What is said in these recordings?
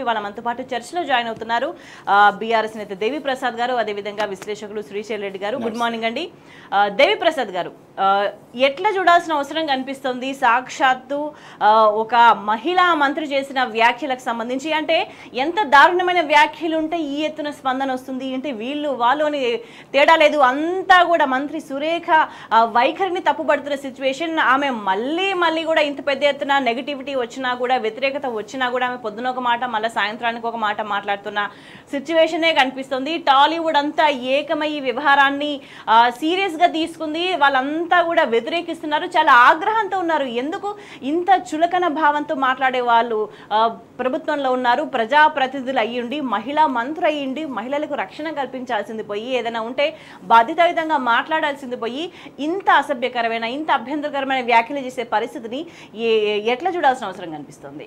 వాళ్ళ మనతో పాటు చర్చలో జాయిన్ అవుతున్నారు బీఆర్ఎస్ నేత దేవి ప్రసాద్ గారు అదేవిధంగా విశ్లేషకులు శ్రీశైల్ రెడ్డి గారు గుడ్ మార్నింగ్ అండి ఆ, దేవి ప్రసాద్ గారు ఆ, ఎట్లా చూడాల్సిన అవసరం కనిపిస్తుంది సాక్షాత్తు ఆ, ఒక మహిళా మంత్రి చేసిన వ్యాఖ్యలకు సంబంధించి అంటే ఎంత దారుణమైన వ్యాఖ్యలు ఉంటే ఈ ఎత్తున స్పందన వస్తుంది అంటే వీళ్ళు వాళ్ళు అని తేడా లేదు అంతా కూడా మంత్రి సురేఖ ఆ, వైఖరిని తప్పుపడుతున్న సిచ్యువేషన్ ఆమె మళ్ళీ మళ్ళీ కూడా ఇంత పెద్ద ఎత్తున నెగిటివిటీ వచ్చినా కూడా వ్యతిరేకత వచ్చినా కూడా ఆమె పొద్దున ఒక మాట మళ్ళీ సాయంత్రానికి ఒక మాట మాట్లాడుతున్న సిచ్యువేషనే కనిపిస్తుంది టాలీవుడ్ అంతా ఏకమై ఈ వ్యవహారాన్ని ఆ, serious గా తీసుకుంది వాళ్ళంతా కూడా వ్యతిరేకిస్తున్నారు చాలా ఆగ్రహంతో ఉన్నారు ఎందుకు ఇంత చులకన భావంతో మాట్లాడే వాళ్ళు ఆ, ప్రభుత్వంలో ఉన్నారు ప్రజాప్రతినిధులు అయ్యుండి మహిళా మంత్రి అయ్యిండి మహిళలకు రక్షణ కల్పించాల్సింది పోయి ఏదైనా ఉంటే బాధ్యతాయుతంగా మాట్లాడాల్సింది పోయి ఇంత అసభ్యకరమైన ఇంత అభ్యంతరకరమైన వ్యాఖ్యలు చేసే పరిస్థితిని ఏ- ఎట్లా చూడాల్సిన అవసరం కనిపిస్తుంది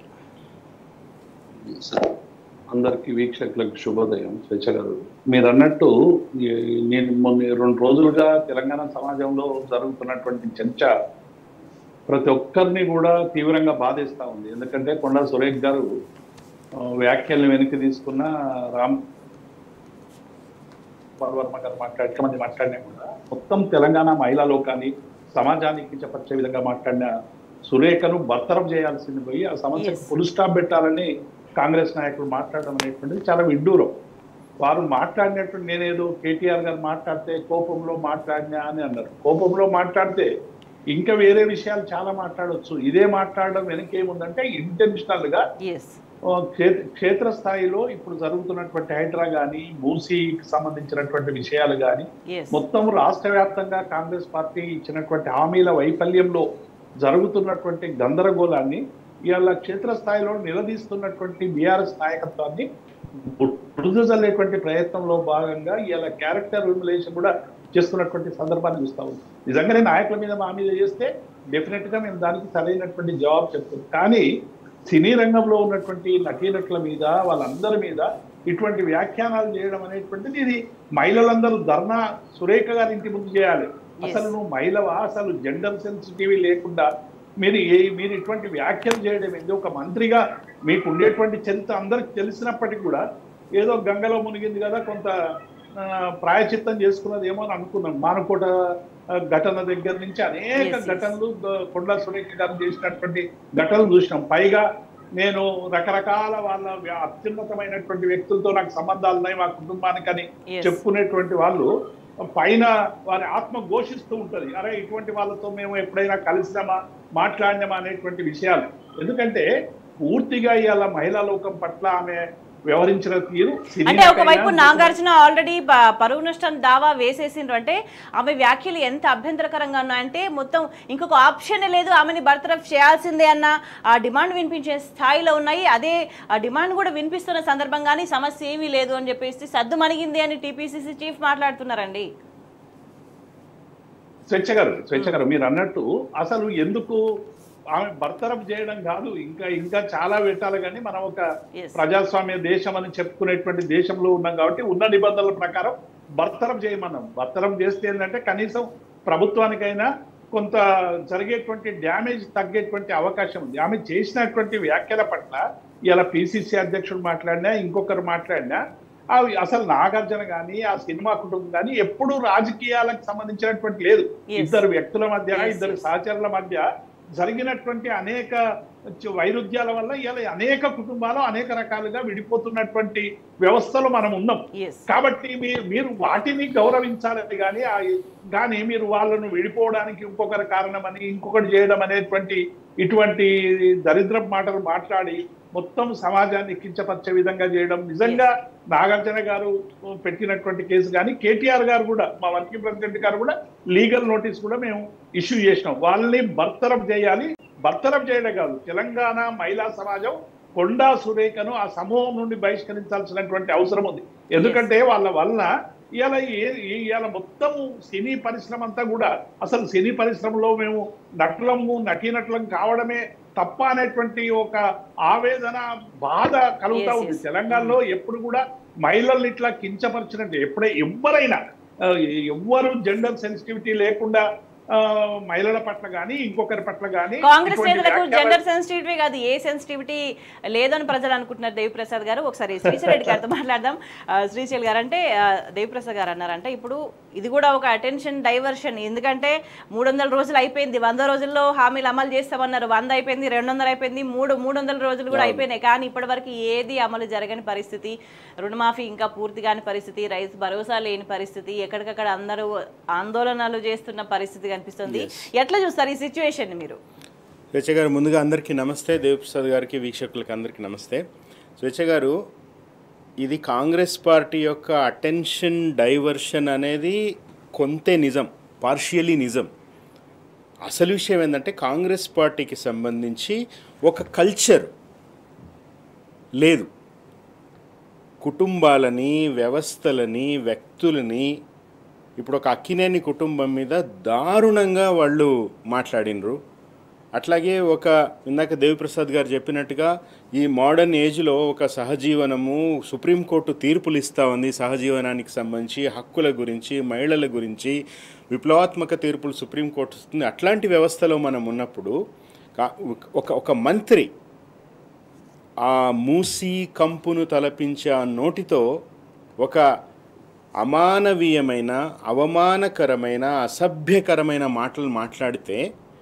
అందరికి వీక్షకులకు శుభోదయం స్వేచ్ఛ గారు మీరు అన్నట్టు ఈ- నేను మొన్న రెండు రోజులుగా తెలంగాణ సమాజంలో జరుగుతున్నటువంటి చర్చ ప్రతి ఒక్కరిని కూడా తీవ్రంగా బాధిస్తూ ఉంది ఎందుకంటే కొండా సురేష్ గారు ఆ, వ్యాఖ్యల్ని వెనక్కి తీసుకున్న రామ్ గోపాల్ వర్మ గారు మాట్లాడే మంది మాట్లాడినా కూడా మొత్తం తెలంగాణ మహిళా లోకాన్ని సమాజానికి చెప్పచ్చే విధంగా మాట్లాడిన సురేఖను బర్తరఫ్ చేయాల్సింది పోయి ఆ సమస్యకు Yes. ఫుల్ స్టాప్ పెట్టాలని కాంగ్రెస్ నాయకులు మాట్లాడడం అనేటువంటిది చాలా విడ్డూరం వారు మాట్లాడినటువంటి నేనేదో కేటీఆర్ గారు మాట్లాడితే కోపంలో మాట్లాడినా అని అన్నారు కోపంలో మాట్లాడితే ఇంకా వేరే విషయాలు చాలా మాట్లాడొచ్చు ఇదే మాట్లాడడం వెనకేముందంటే ఇంటెన్షనల్ గా ఎస్ ఆ, క్షేత్ర క్షేత్రస్థాయిలో ఇప్పుడు జరుగుతున్నటువంటి హైడ్రా కానీ మూసీకి సంబంధించినటువంటి విషయాలు కానీ ఎస్ మొత్తం రాష్ట్ర వ్యాప్తంగా కాంగ్రెస్ పార్టీ ఇచ్చినటువంటి హామీల వైఫల్యంలో జరుగుతున్నటువంటి గందరగోళాన్ని ఇవాళ క్షేత్రస్థాయిలో నిలదీస్తున్నటువంటి బీఆర్ఎస్ నాయకత్వాన్ని మృదుజల్లేటువంటి ప్రయత్నంలో భాగంగా ఇవాళ క్యారెక్టర్ రిములేషన్ కూడా చేస్తున్నటువంటి సందర్భాన్ని చూస్తా ఉంది నిజంగానే నాయకుల మీద మా మీద చేస్తే డెఫినెట్ గా మేము దానికి సరైనటువంటి జవాబు చెప్తాం కానీ సినీ రంగంలో ఉన్నటువంటి నటీనటుల మీద వాళ్ళందరి మీద ఇటువంటి వ్యాఖ్యానాలు చేయడం అనేటువంటిది ఇది మహిళలందరూ ధర్నా సురేఖ గారి ఇంటి ముందు చేయాలి అసలు నువ్వు మహిళవా అసలు జెండర్ సెన్సిటివ్ లేకుండా మీరు ఏ మీరు ఇటువంటి వ్యాఖ్యలు చేయడం ఏంది ఒక మంత్రిగా మీకు ఉండేటువంటి చరిత్ర అందరికి తెలిసినప్పటికీ కూడా ఏదో గంగలో మునిగింది కదా కొంత ఆ, ప్రాయచిత్తం చేసుకున్నది ఏమో అని అనుకున్నాం మానకోట ఆ, ఘటన దగ్గర నుంచి అనేక Yes, yes. ఘటనలు ద- కొండా సురేఖ గారు చేసినటువంటి ఘటనలు చూసినాం పైగా నేను రకరకాల వాళ్ళ వ్య- అత్యున్నతమైనటువంటి వ్యక్తులతో నాకు సంబంధాలు ఉన్నాయి మా కుటుంబానికి అని Yes. చెప్పుకునేటువంటి వాళ్ళు పైన వారి ఆత్మ ఘోషిస్తూ ఉంటది అరే ఇటువంటి వాళ్ళతో మేము ఎప్పుడైనా కలిసినామా మాట్లాడినామా అనేటువంటి విషయాలు ఎందుకంటే పూర్తిగా ఇవాళ మహిళా లోకం పట్ల ఆమె వ్యవహరించిన తీరు సినీ అంటే ఒకవైపు నటైనా, నాగార్జున ఆల్రెడీ పరువు నష్టం దావా వేసేసిండ్రు అంటే ఆమె వ్యాఖ్యలు ఎంత అభ్యంతరకరంగా ఉన్నాయంటే మొత్తం ఇంకొక ఆప్షన్ లేదు ఆమెని బర్తరఫ్ చేయాల్సిందే అన్న ఆ డిమాండ్ వినిపించే స్థాయిలో ఉన్నాయి అదే ఆ డిమాండ్ కూడా వినిపిస్తున్న సందర్భంగానే సమస్య ఏమీ లేదు అని చెప్పేసి సద్దు మణిగింది అని టీపీసీసీ చీఫ్ మాట్లాడుతున్నారండి స్వేచ్ఛ గారు స్వేచ్ఛ గారు మీరు అన్నట్టు అసలు ఎందుకు ఆమె బర్తరఫ్ చేయడం కాదు ఇంకా ఇంకా చాలా పెట్టాలి కానీ మనం ఒక Yes. ప్రజాస్వామ్య దేశం అని చెప్పుకునేటువంటి దేశంలో ఉన్నాం కాబట్టి ఉన్న నిబంధనల ప్రకారం బర్తరఫ్ చేయమన్నాం బర్తరఫ్ చేస్తే ఏంటంటే కనీసం ప్రభుత్వానికైనా కొంత జరిగేటువంటి డ్యామేజ్ తగ్గేటువంటి అవకాశం ఉంది ఆమె చేసినటువంటి వ్యాఖ్యల పట్ల ఇలా పిసిసి అధ్యక్షుడు మాట్లాడినా ఇంకొకరు మాట్లాడినా అవి అసలు నాగార్జున కానీ ఆ సినిమా కుటుంబం కానీ ఎప్పుడూ రాజకీయాలకు సంబంధించినటువంటి లేదు Yes. ఇద్దరు వ్యక్తుల మధ్య Yes, ఇద్దరు yes. సహచరుల మధ్య జరిగినటువంటి అనేక చ- వైరుధ్యాల వల్ల ఇలా అనేక కుటుంబాలు అనేక రకాలుగా విడిపోతున్నటువంటి వ్యవస్థలో మనం ఉన్నాం ఎస్ కాబట్టి మీరు మీరు వాటిని గౌరవించాలని కానీ ఆ- కానీ మీరు వాళ్ళను విడిపోవడానికి ఇంకొకరి కారణమని ఇంకొకటి చేయడం అనేటువంటి ఇటువంటి దరిద్ర మాటలు మాట్లాడి మొత్తం సమాజాన్ని కించపరిచే విధంగా చేయడం నిజంగా నాగార్జున గారు పెట్టినటువంటి కేసు కానీ కేటీఆర్ గారు కూడా మా వర్కింగ్ ప్రెసిడెంట్ గారు కూడా లీగల్ నోటీస్ కూడా మేము ఇష్యూ చేసినాం వాళ్ళని బర్తరఫ్ చేయాలి బర్తరఫ్ చేయడం కాదు తెలంగాణ మహిళా సమాజం కొండా సురేఖను ఆ సమూహం నుండి బహిష్కరించాల్సినటువంటి అవసరం ఉంది ఎందుకంటే వాళ్ళ వల్ల ఇవాళ ఏ- ఇవాళ మొత్తము సినీ పరిశ్రమ అంతా కూడా అసలు సినీ పరిశ్రమలో మేము నటులము నటీనటులం కావడమే తప్ప అనేటువంటి ఒక ఆవేదన బాధ కలుగుతా Yes, ఉంది yes. తెలంగాణలో ఎప్పుడు కూడా మహిళల్ని ఇట్లా కించపరిచినట్టు ఎప్పుడే ఎవరైనా ఆ, ఎవ్వరు జెండర్ సెన్సిటివిటీ లేకుండా ఆ, మహిళల పట్ల కానీ ఇంకొకరి పట్ల కానీ కాంగ్రెస్ ఇటువంటి నేతలకు వ్యాఖ్యలు- జెండర్ సెన్సిటివిటీ కాదు ఏ సెన్సిటివిటీ లేదని ప్రజలు అనుకుంటున్నారు దేవిప్రసాద్ గారు ఒకసారి శ్రీశైల్ రెడ్డి గారితో మాట్లాడదాం ఆ, శ్రీశైల్ గారు అంటే ఆ, దేవిప్రసాద్ గారు అన్నారంటే ఇప్పుడు ఇది కూడా ఒక అటెన్షన్ డైవర్షన్ ఎందుకంటే మూడు వందల రోజులు అయిపోయింది వంద రోజుల్లో హామీలు అమలు చేస్తామన్నారు వంద అయిపోయింది రెండు వందలు అయిపోయింది మూడు మూడు వందల రోజులు కూడా అయిపోయినాయి కానీ ఇప్పటివరకు ఏది అమలు జరగని పరిస్థితి రుణమాఫీ ఇంకా పూర్తి కాని పరిస్థితి రైతు భరోసా లేని పరిస్థితి ఎక్కడికక్కడ అందరూ ఆందోళనలు చేస్తున్న పరిస్థితి కనిపిస్తుంది ఎట్లా చూస్తారు ఈ సిచ్యువేషన్ మీరు స్వేచ్ఛ గారు ముందుగా అందరికీ నమస్తే దేవప్రసాద్ గారికి వీక్షకులకి అందరికీ నమస్తే స్వేచ్ఛ గారు ఇది కాంగ్రెస్ పార్టీ యొక్క అటెన్షన్ డైవర్షన్ అనేది కొంతే నిజం పార్షియలీ నిజం అసలు విషయం ఏంటంటే కాంగ్రెస్ పార్టీకి సంబంధించి ఒక కల్చర్ లేదు కుటుంబాలని వ్యవస్థలని వ్యక్తులని ఇప్పుడు ఒక అక్కినేని కుటుంబం మీద దారుణంగా వాళ్ళు మాట్లాడినరు అట్లాగే ఒక ఇందాక దేవిప్రసాద్ గారు చెప్పినట్టుగా ఈ మోడర్న్ ఏజ్లో ఒక సహజీవనము సుప్రీంకోర్టు తీర్పులు ఇస్తూ ఉంది సహజీవనానికి సంబంధించి హక్కుల గురించి మహిళల గురించి విప్లవాత్మక తీర్పులు సుప్రీంకోర్టు ఇస్తుంది అట్లాంటి వ్యవస్థలో మనం ఉన్నప్పుడు కా- ఒక ఒక మంత్రి ఆ మూసి కంపును తలపించే ఆ నోటితో ఒక అమానవీయమైన అవమానకరమైన అసభ్యకరమైన మాటలు మాట్లాడితే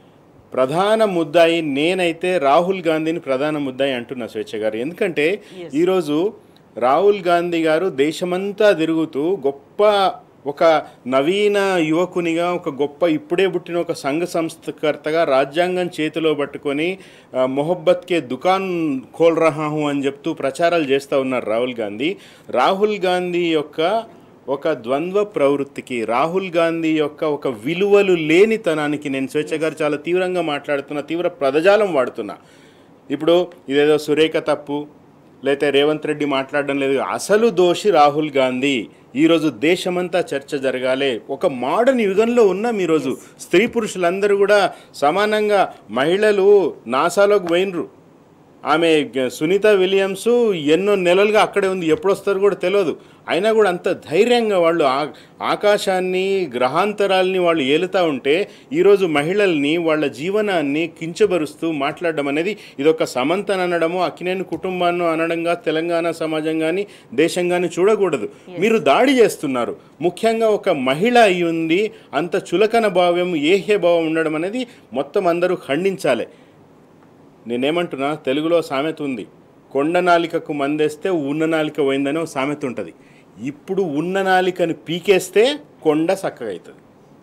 ప్రధాన ముద్దాయి నేనైతే రాహుల్ గాంధీని ప్రధాన ముద్దాయి అంటున్నా స్వేచ్ఛ గారు ఎందుకంటే ఈరోజు రాహుల్ గాంధీ గారు దేశమంతా తిరుగుతూ గొప్ప ఒక నవీన యువకునిగా ఒక గొప్ప ఇప్పుడే పుట్టిన ఒక సంఘ సంస్థకర్తగా రాజ్యాంగం చేతిలో పట్టుకొని ఆ, మొహబ్బత్కే దుకాన్ ఖోల్ రహా హూ అని చెప్తూ ప్రచారాలు చేస్తూ ఉన్నారు రాహుల్ గాంధీ రాహుల్ గాంధీ యొక్క ఒక ద్వంద్వ ప్రవృత్తికి రాహుల్ గాంధీ యొక్క ఒక విలువలు లేనితనానికి నేను స్వేచ్ఛ గారు చాలా తీవ్రంగా మాట్లాడుతున్నా తీవ్ర పదజాలం వాడుతున్నా ఇప్పుడు ఇదేదో సురేఖ తప్పు లేకపోతే రేవంత్ రెడ్డి మాట్లాడడం లేదు అసలు దోషి రాహుల్ గాంధీ ఈరోజు దేశమంతా చర్చ జరగాలి ఒక మోడర్న్ యుగంలో ఉన్నాం ఈరోజు స్త్రీ పురుషులందరూ కూడా సమానంగా మహిళలు నాసాలోకి పోయినరు ఆమె గ- సునీత విలియమ్స్ ఎన్నో నెలలుగా అక్కడే ఉంది ఎప్పుడు వస్తారో కూడా తెలియదు అయినా కూడా అంత ధైర్యంగా వాళ్ళు ఆ ఆకాశాన్ని గ్రహాంతరాల్ని వాళ్ళు ఏలుతూ ఉంటే ఈరోజు మహిళల్ని వాళ్ళ జీవనాన్ని కించబరుస్తూ మాట్లాడడం అనేది ఇదొక సమంతన అనడము అక్కినేని కుటుంబాన్ని అనడంగా తెలంగాణ సమాజం కానీ దేశం కానీ చూడకూడదు మీరు దాడి చేస్తున్నారు ముఖ్యంగా ఒక మహిళ అయి ఉంది అంత చులకన భావం ఏహ్య భావం ఉండడం అనేది మొత్తం అందరూ ఖండించాలి నేనేమంటున్నా తెలుగులో సామెత ఉంది కొండ నాలికకు మందేస్తే ఉన్న నాలిక పోయిందని ఒక సామెత ఉంటుంది ఇప్పుడు ఉన్న నాలికని పీకేస్తే కొండ చక్కగా అవుతుంది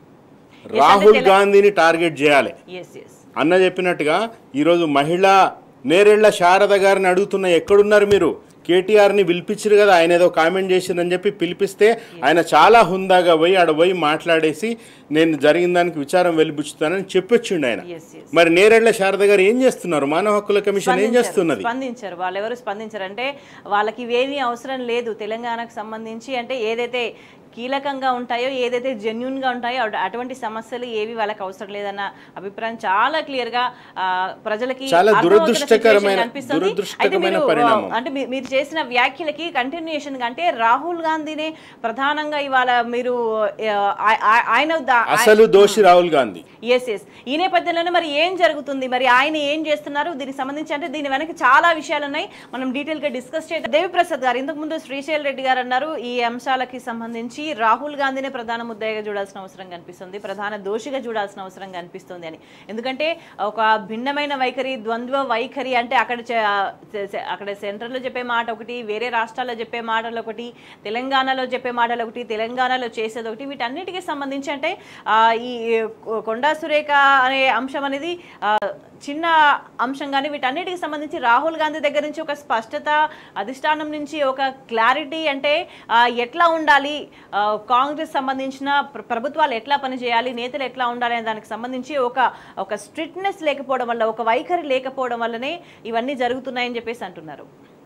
రాహుల్ గాంధీని టార్గెట్ చేయాలి ఎస్ ఎస్ అన్న చెప్పినట్టుగా ఈరోజు మహిళ నేరెళ్ల శారద గారిని అడుగుతున్న ఎక్కడున్నారు మీరు కేటీఆర్ని పిలిపించారు కదా ఆయన ఏదో కామెంట్ చేసిందని చెప్పి పిలిపిస్తే ఆయన చాలా హుందాగా పోయి ఆడ పోయి మాట్లాడేసి నేను జరిగిన దానికి విచారం వెలిబుచ్చుతానని చెప్పొచ్చిండు ఆయన ఎస్ ఎస్ మరి నేరెళ్ల శారద గారు ఏం చేస్తున్నారు మానవ హక్కుల కమిషన్ ఏం చేస్తున్నది స్పందించారు వాళ్ళు ఎవరు స్పందించారు అంటే వాళ్ళకి ఇవేమీ అవసరం లేదు తెలంగాణకు సంబంధించి అంటే ఏదైతే కీలకంగా ఉంటాయో ఏదైతే జెన్యున్ గా ఉంటాయో అటు- అటువంటి సమస్యలు ఏవి వాళ్ళకి అవసరం లేదన్న అభిప్రాయం చాలా క్లియర్ గా ఆ, ప్రజలకి చాలా అర్థమవుతున్న దురదృష్టకరమైన- situation కనిపిస్తుంది. అయితే దురదృష్టకరమైన మీరు, పరిణామం. అంటే మీ- మీరు చేసిన వ్యాఖ్యలకి కంటిన్యూషన్ అంటే రాహుల్ గాంధీనే ప్రధానంగా ఇవాళ మీరు ఆ, ఆ- ఆ- ఆయన దా- అసలు దోషి రాహుల్ గాంధీ ఎస్ ఎస్ ఈ నేపథ్యంలోనే మరి ఏం జరుగుతుంది మరి ఆయన ఏం చేస్తున్నారు దీనికి సంబంధించి అంటే దీని వెనక చాలా విషయాలు ఉన్నాయి మనం డీటెయిల్ గా డిస్కస్ చేద్దాం దేవిప్రసాద్ గారు ఇంతకు ముందు శ్రీశైల్ రెడ్డి గారు అన్నారు ఈ అంశాలకి సంబంధించి రాహుల్ గాంధీనే ప్రధాన ముద్దాయిగా చూడాల్సిన అవసరం కనిపిస్తుంది ప్రధాన దోషిగా చూడాల్సిన అవసరం కనిపిస్తుంది అని ఎందుకంటే ఒక భిన్నమైన వైఖరి ద్వంద్వ వైఖరి అంటే అక్కడ చే- చే- చే- అక్కడ సెంట్రల్లో చెప్పే మాట ఒకటి వేరే రాష్ట్రాల్లో చెప్పే మాటలు ఒకటి తెలంగాణలో చెప్పే మాటలు ఒకటి తెలంగాణలో చేసేది ఒకటి వీటన్నిటికీ సంబంధించి అంటే ఆ, ఈ కొండా సురేఖ అనే అంశం అనేది ఆ, చిన్న అంశం కానీ వీటన్నిటికి సంబంధించి రాహుల్ గాంధీ దగ్గర నుంచి ఒక స్పష్టత అధిష్టానం నుంచి ఒక క్లారిటీ అంటే ఆ, ఎట్లా ఉండాలి ఆ, కాంగ్రెస్ సంబంధించిన ప్ర- ప్రభుత్వాలు ఎట్లా పనిచేయాలి నేతలు ఎట్లా ఉండాలి అనే దానికి సంబంధించి ఒక ఒక స్ట్రిక్ట్నెస్ లేకపోవడం వల్ల ఒక వైఖరి లేకపోవడం వల్లనే ఇవన్నీ జరుగుతున్నాయని చెప్పేసి అంటున్నారు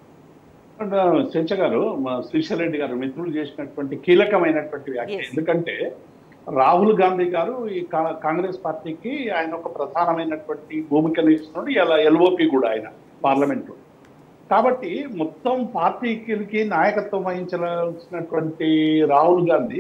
అండ్ శేష గారు మా శ్రీశైల్ రెడ్డి గారు మిత్రులు చేసినటువంటి కీలకమైనటువంటి వ్యాఖ్య Yes. ఎందుకంటే రాహుల్ గాంధీ గారు ఈ కా- కాంగ్రెస్ పార్టీకి ఆయన ఒక ప్రధానమైనటువంటి భూమికను ఇస్తున్నాడు ఇలా ఎల్ఓపి కూడా ఆయన పార్లమెంట్ లో కాబట్టి మొత్తం పార్టీకి నాయకత్వం వహించాల్సినటువంటి రాహుల్ గాంధీ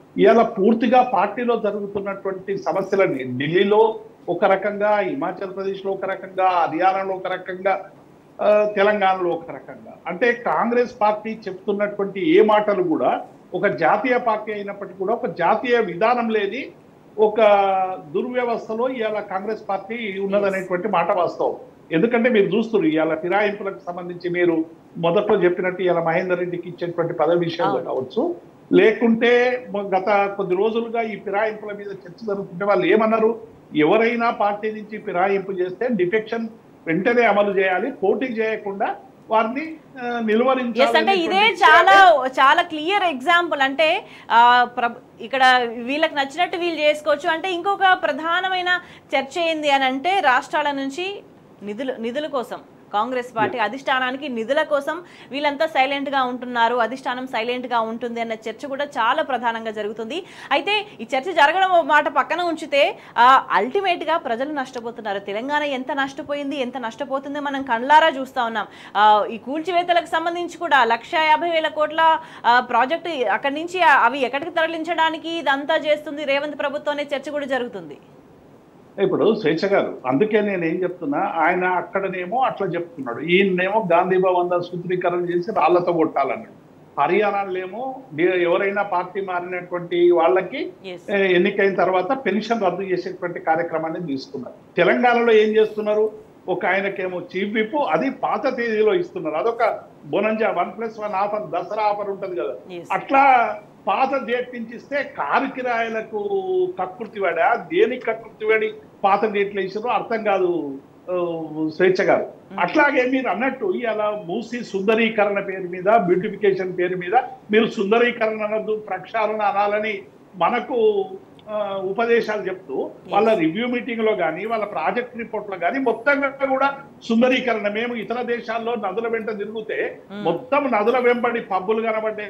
ఇవాళ పూర్తిగా పార్టీలో జరుగుతున్నటువంటి సమస్యలని ఢిల్లీలో ఒక రకంగా హిమాచల్ ప్రదేశ్ లో ఒక రకంగా హర్యానాలో ఒక రకంగా ఆ, తెలంగాణలో ఒక రకంగా అంటే కాంగ్రెస్ పార్టీ చెప్తున్నటువంటి ఏ మాటలు కూడా ఒక జాతీయ పార్టీ అయినప్పటికీ కూడా ఒక జాతీయ విధానం లేని ఒక దుర్వ్యవస్థలో ఇవాళ కాంగ్రెస్ పార్టీ ఉన్నదనేటువంటి మాట వాస్తవం ఎందుకంటే మీరు చూస్తున్నారు ఇవాళ ఫిరాయింపులకు సంబంధించి మీరు మొదట్లో చెప్పినట్టు ఇవాళ మహేందర్ రెడ్డికి ఇచ్చేటువంటి పదవి విషయంలో అవును. కావచ్చు లేకుంటే మ- గత కొద్ది రోజులుగా ఈ ఫిరాయింపుల మీద చర్చ జరుగుతుంటే వాళ్ళు ఏమన్నారు ఎవరైనా పార్టీ నుంచి ఫిరాయింపు చేస్తే డిఫెక్షన్ వెంటనే అమలు చేయాలి పోటీ చేయకుండా వారిని ఆ, నిలువరించాలి ఎస్ అంటే ఇదే అనేటువంటి చాలా విషయాన్ని చాలా క్లియర్ ఎగ్జాంపుల్ అంటే ఆ, ప్రభ- ఇక్కడ వీళ్ళకి నచ్చినట్టు వీళ్ళు చేసుకోవచ్చు అంటే ఇంకొక ప్రధానమైన చర్చ ఏంది అని అంటే రాష్ట్రాల నుంచి నిధులు నిధుల కోసం కాంగ్రెస్ పార్టీ అధిష్టానానికి నిధుల కోసం వీళ్ళంతా సైలెంట్ గా ఉంటున్నారు అధిష్టానం సైలెంట్ గా ఉంటుంది అన్న చర్చ కూడా చాలా ప్రధానంగా జరుగుతుంది అయితే ఈ చర్చ జరగడం ఓ మాట పక్కన ఉంచితే అల్టిమేట్ గా ప్రజలు నష్టపోతున్నారు తెలంగాణ ఎంత నష్టపోయింది ఎంత నష్టపోతుంది మనం కళ్ళారా చూస్తా ఉన్నాం ఆ, ఈ కూల్చివేతలకు సంబంధించి కూడా లక్ష యాభై వేల కోట్ల ఆ, ప్రాజెక్టు అక్కడి నుంచి ఆ- అవి ఎక్కడికి తరలించడానికి ఇదంతా చేస్తుంది రేవంత్ ప్రభుత్వం అనే చర్చ కూడా జరుగుతుంది ఇప్పుడు స్వేచ్ఛ గారు అందుకే నేను ఏం చెప్తున్నా ఆయన అక్కడనేమో అట్లా చెప్తున్నాడు ఈయనేమో గాంధీ భవన్ దా సూత్రీకరణ చేసి రాళ్లతో కొట్టాలన్నాడు హర్యానాలో ఎవరైనా పార్టీ మారినటువంటి వాళ్ళకి ఎస్ ఏ, ఎన్నికైన తర్వాత పెన్షన్ రద్దు చేసేటువంటి కార్యక్రమాన్ని తీసుకున్నారు తెలంగాణలో ఏం చేస్తున్నారు ఒక ఆయనకేమో చీఫ్ విప్ అది పాత తేదీలో ఇస్తున్నారు అదొక bonanza one plus one offer Dasara offer ఉంటది కదా Yes. అట్లా పాత డేట్ నుంచి ఇస్తే కారు కిరాయిలకు కక్కుర్తివాడా దేనికి కక్కుర్తివాడి పాత డేట్లు వేసారో అర్థం కాదు ఆ, స్వేచ్ఛ గారు అట్లాగే మీరు అన్నట్టు ఇలా మూసి సుందరీకరణ పేరు మీద బ్యూటిఫికేషన్ పేరు మీద మీరు సుందరీకరణ అనొద్దు ప్రక్షాళన అనాలని మనకు ఆ, ఉపదేశాలు చెప్తూ వాళ్ళ రివ్యూ మీటింగ్ లో కానీ వాళ్ళ ప్రాజెక్ట్ రిపోర్ట్ లో కానీ మొత్తంగా కూడా సుందరీకరణ మేము ఇతర దేశాల్లో నదుల వెంట తిరిగితే మొత్తం నదుల వెంబడి పబ్బులు కనబడ్డే